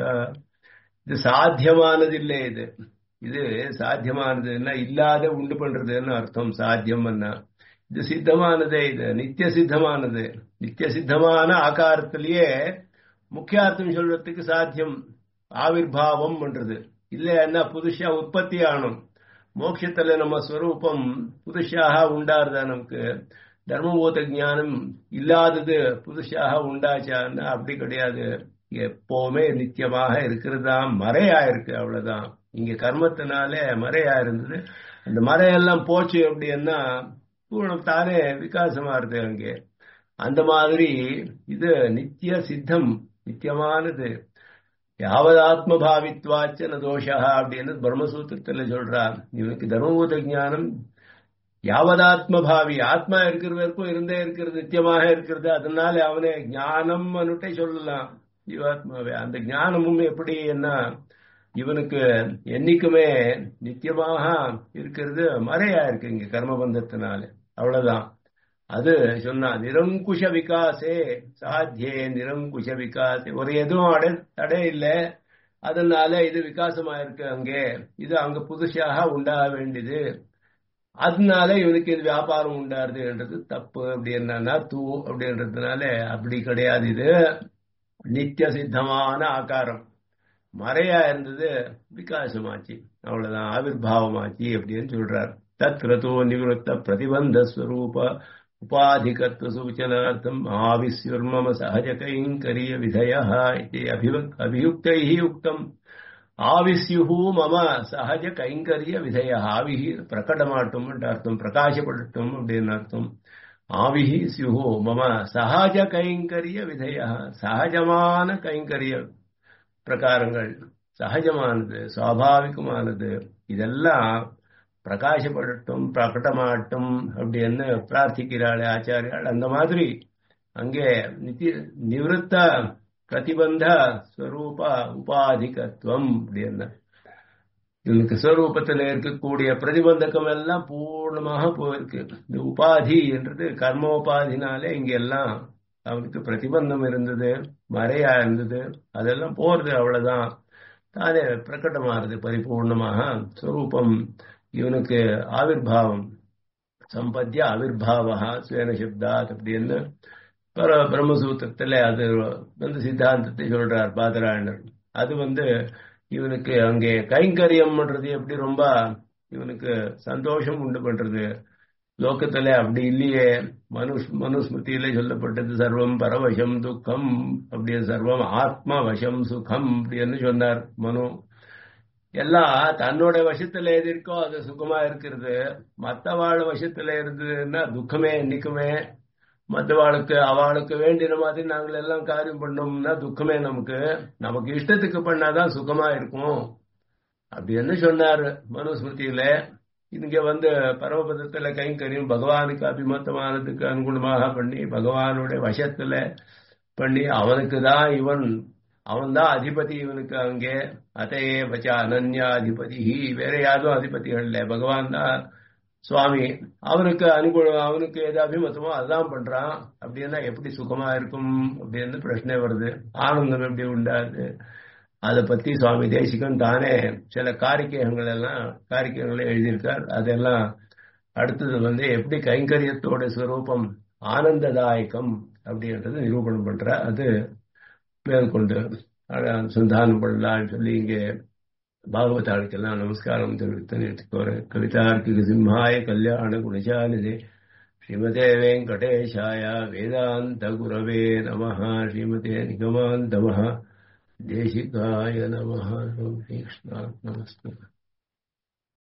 இது சாத்தியமானது இல்லை இது இது சாத்தியமானதுன்னா இல்லாத உண்டு பண்றதுன்னு அர்த்தம் சாத்தியம் இது சித்தமானதே இது நித்திய சித்தமானது நித்திய சித்தமான ஆகாரத்திலேயே முக்கியார்த்தம் சொல்றதுக்கு சாத்தியம் ஆவிர்வாவம் பண்றது இல்லைன்னா புதுசா உற்பத்தி ஆகணும் மோட்சத்துல நம்ம ஸ்வரூபம் புதுசாக உண்டாருதா நமக்கு தர்மபூத ஞானம் இல்லாதது புதுசாக உண்டாச்சான்னா அப்படி கிடையாது எப்பவுமே நித்தியமாக இருக்கிறதா மறையா இருக்கு அவ்வளவுதான் இங்க கர்மத்தினால மறையா இருந்தது அந்த மறையெல்லாம் போச்சு அப்படின்னா பூர்ணம் தானே விகாசமா இருக்கு அங்கே அந்த மாதிரி இது நித்திய சித்தம் நித்தியமானது யாவதாத்ம பாவித்வாச்சன தோஷா அப்படின்னு பிரம்மசூத்திரத்துல சொல்றார் இவனுக்கு தர்மபூத ஞானம் யாவதாத்ம பாவி ஆத்மா இருக்கிற வரைக்கும் இருந்தே இருக்கிறது நித்தியமாக இருக்கிறது அதனால அவனே ஞானம் அனுட்டே சொல்லலாம் ஜீவாத்மாவே அந்த ஞானமும் எப்படி என்ன இவனுக்கு என்னைக்குமே நித்தியமாக இருக்கிறது மறையா இருக்கு இங்க கர்மபந்தத்தினால அவ்வளவுதான் அது சொன்னா நிரங்குஷ விகாசே சாத்தியே நிரங்குஷ விகாசே ஒரு எதுவும் அடை தடை இல்லை அதனால இது விகாசமா இருக்கு அங்கே இது அங்க புதுசாக உண்டாக வேண்டியது அதனால இவனுக்கு இது வியாபாரம் உண்டாருதுன்றது தப்பு அப்படி என்னன்னா தூ அப்படின்றதுனால அப்படி கிடையாது இது நித்திய சித்தமான ஆகாரம் மறையா இருந்தது விகாசமாச்சு அவ்வளவுதான் ஆவிர்வாவமாச்சு அப்படின்னு சொல்றார் தத்ரதோ நிவத்த பிரதிபந்த ஸ்வரூப உபாதிகத்துவ சூச்சனார்த்தம் ஆவிஸ்யுர்மம சகஜ கைங்கரிய விதய அபியுக்தை உக்தம் ஆவிஸ்யு மம சகஜ கைங்கரிய விதய ஆவிஹி பிரகடமாட்டும் அர்த்தம் பிரகாசப்படட்டும் அப்படின்னு அர்த்தம் ஆவிஹி சியுஹோ மம சகஜ கைங்கரிய விதய சகஜமான கைங்கரிய பிரகாரங்கள் சகஜமானது சுவாபாவிகமானது இதெல்லாம் பிரகாசப்படட்டும் பிரகடமாட்டும் அப்படின்னு பிரார்த்திக்கிறாள் ஆச்சாரியால் அந்த மாதிரி அங்கே நித்திய நிவத்த பிரதிபந்த ஸ்வரூப உபாதிகத்துவம் அப்படின்னு இவனுக்கு ஸ்வரூபத்தில் இருக்கக்கூடிய பிரதிபந்தகம் எல்லாம் பூர்ணமாக போயிருக்கு இந்த உபாதி என்றது கர்மோபாதினாலே இங்க எல்லாம் அவனுக்கு பிரதிபந்தம் இருந்தது மறையா இருந்தது அதெல்லாம் போறது அவ்வளவுதான் தானே பிரகடமாறுது பரிபூர்ணமாக ஸ்வரூபம் இவனுக்கு ஆவிர்வாவம் சம்பத்திய அவிர்பாவா சுவேன சப்தாத் அப்படின்னு பர பிரம்மசூத்திரத்துல அது வந்து சித்தாந்தத்தை சொல்றார் பாதராயணர் அது வந்து இவனுக்கு அங்கே கைங்கரியம் பண்றது எப்படி ரொம்ப இவனுக்கு சந்தோஷம் உண்டு பண்றது லோக்கத்துல அப்படி இல்லையே மனுஷ் மனுஸ்மிருதியில சொல்லப்பட்டது சர்வம் பரவசம் துக்கம் அப்படி சர்வம் ஆத்ம வசம் சுகம் அப்படின்னு சொன்னார் மனு எல்லாம் தன்னோட வசத்துல எது இருக்கோ அது சுகமா இருக்கிறது மற்றவாழ் வசத்துல இருந்ததுன்னா துக்கமே என்னைக்குமே மற்றவாளுக்கு அவளுக்கு வேண்டின மாதிரி நாங்கள் எல்லாம் காரியம் பண்ணோம்னா துக்கமே நமக்கு நமக்கு இஷ்டத்துக்கு பண்ணாதான் சுகமா இருக்கும் அப்படின்னு சொன்னார் மனுஸ்மிருதியில இங்க வந்து பரமபதத்துல கைங்கரியம் பகவானுக்கு அபிமத்தமானதுக்கு அனுகுணமாக பண்ணி பகவானுடைய வசத்துல பண்ணி அவனுக்கு தான் இவன் அவன் தான் அதிபதி இவனுக்கு அங்கே அதையே பச்ச அனன்யா அதிபதி வேற யாரும் அதிபதிகள் இல்லை பகவான் தான் சுவாமி அவனுக்கு அனுகூலம் அவனுக்கு எது அபிமத்தமோ அதுதான் பண்றான் அப்படின்னா எப்படி சுகமா இருக்கும் அப்படின்னு பிரச்சனை வருது ஆனந்தம் எப்படி உண்டாது அதை பத்தி சுவாமி தேசிகன் தானே சில காரிக்கைகள் எல்லாம் காரிக்கைகளை எழுதியிருக்கார் அதெல்லாம் அடுத்தது வந்து எப்படி கைங்கரியத்தோட ஸ்வரூபம் ஆனந்ததாயகம் அப்படின்றது நிரூபணம் பண்ற அது மேற்கொண்டு சந்தானம் பண்ணலான்னு சொல்லி இங்கே பாகவதாளுக்கெல்லாம் நமஸ்காரம் தெரிவித்து நிறுத்திக்கோறேன் கவிதார்க்கிக சிம்ஹாய கல்யாண குணசாலிதே ஸ்ரீமதே வெங்கடேஷாய வேதாந்த குரவே நம ஸ்ரீமதே நிகமாந்தம தேசிகாய நம ஸ்ரீகிருஷ்ணா நமஸ்தே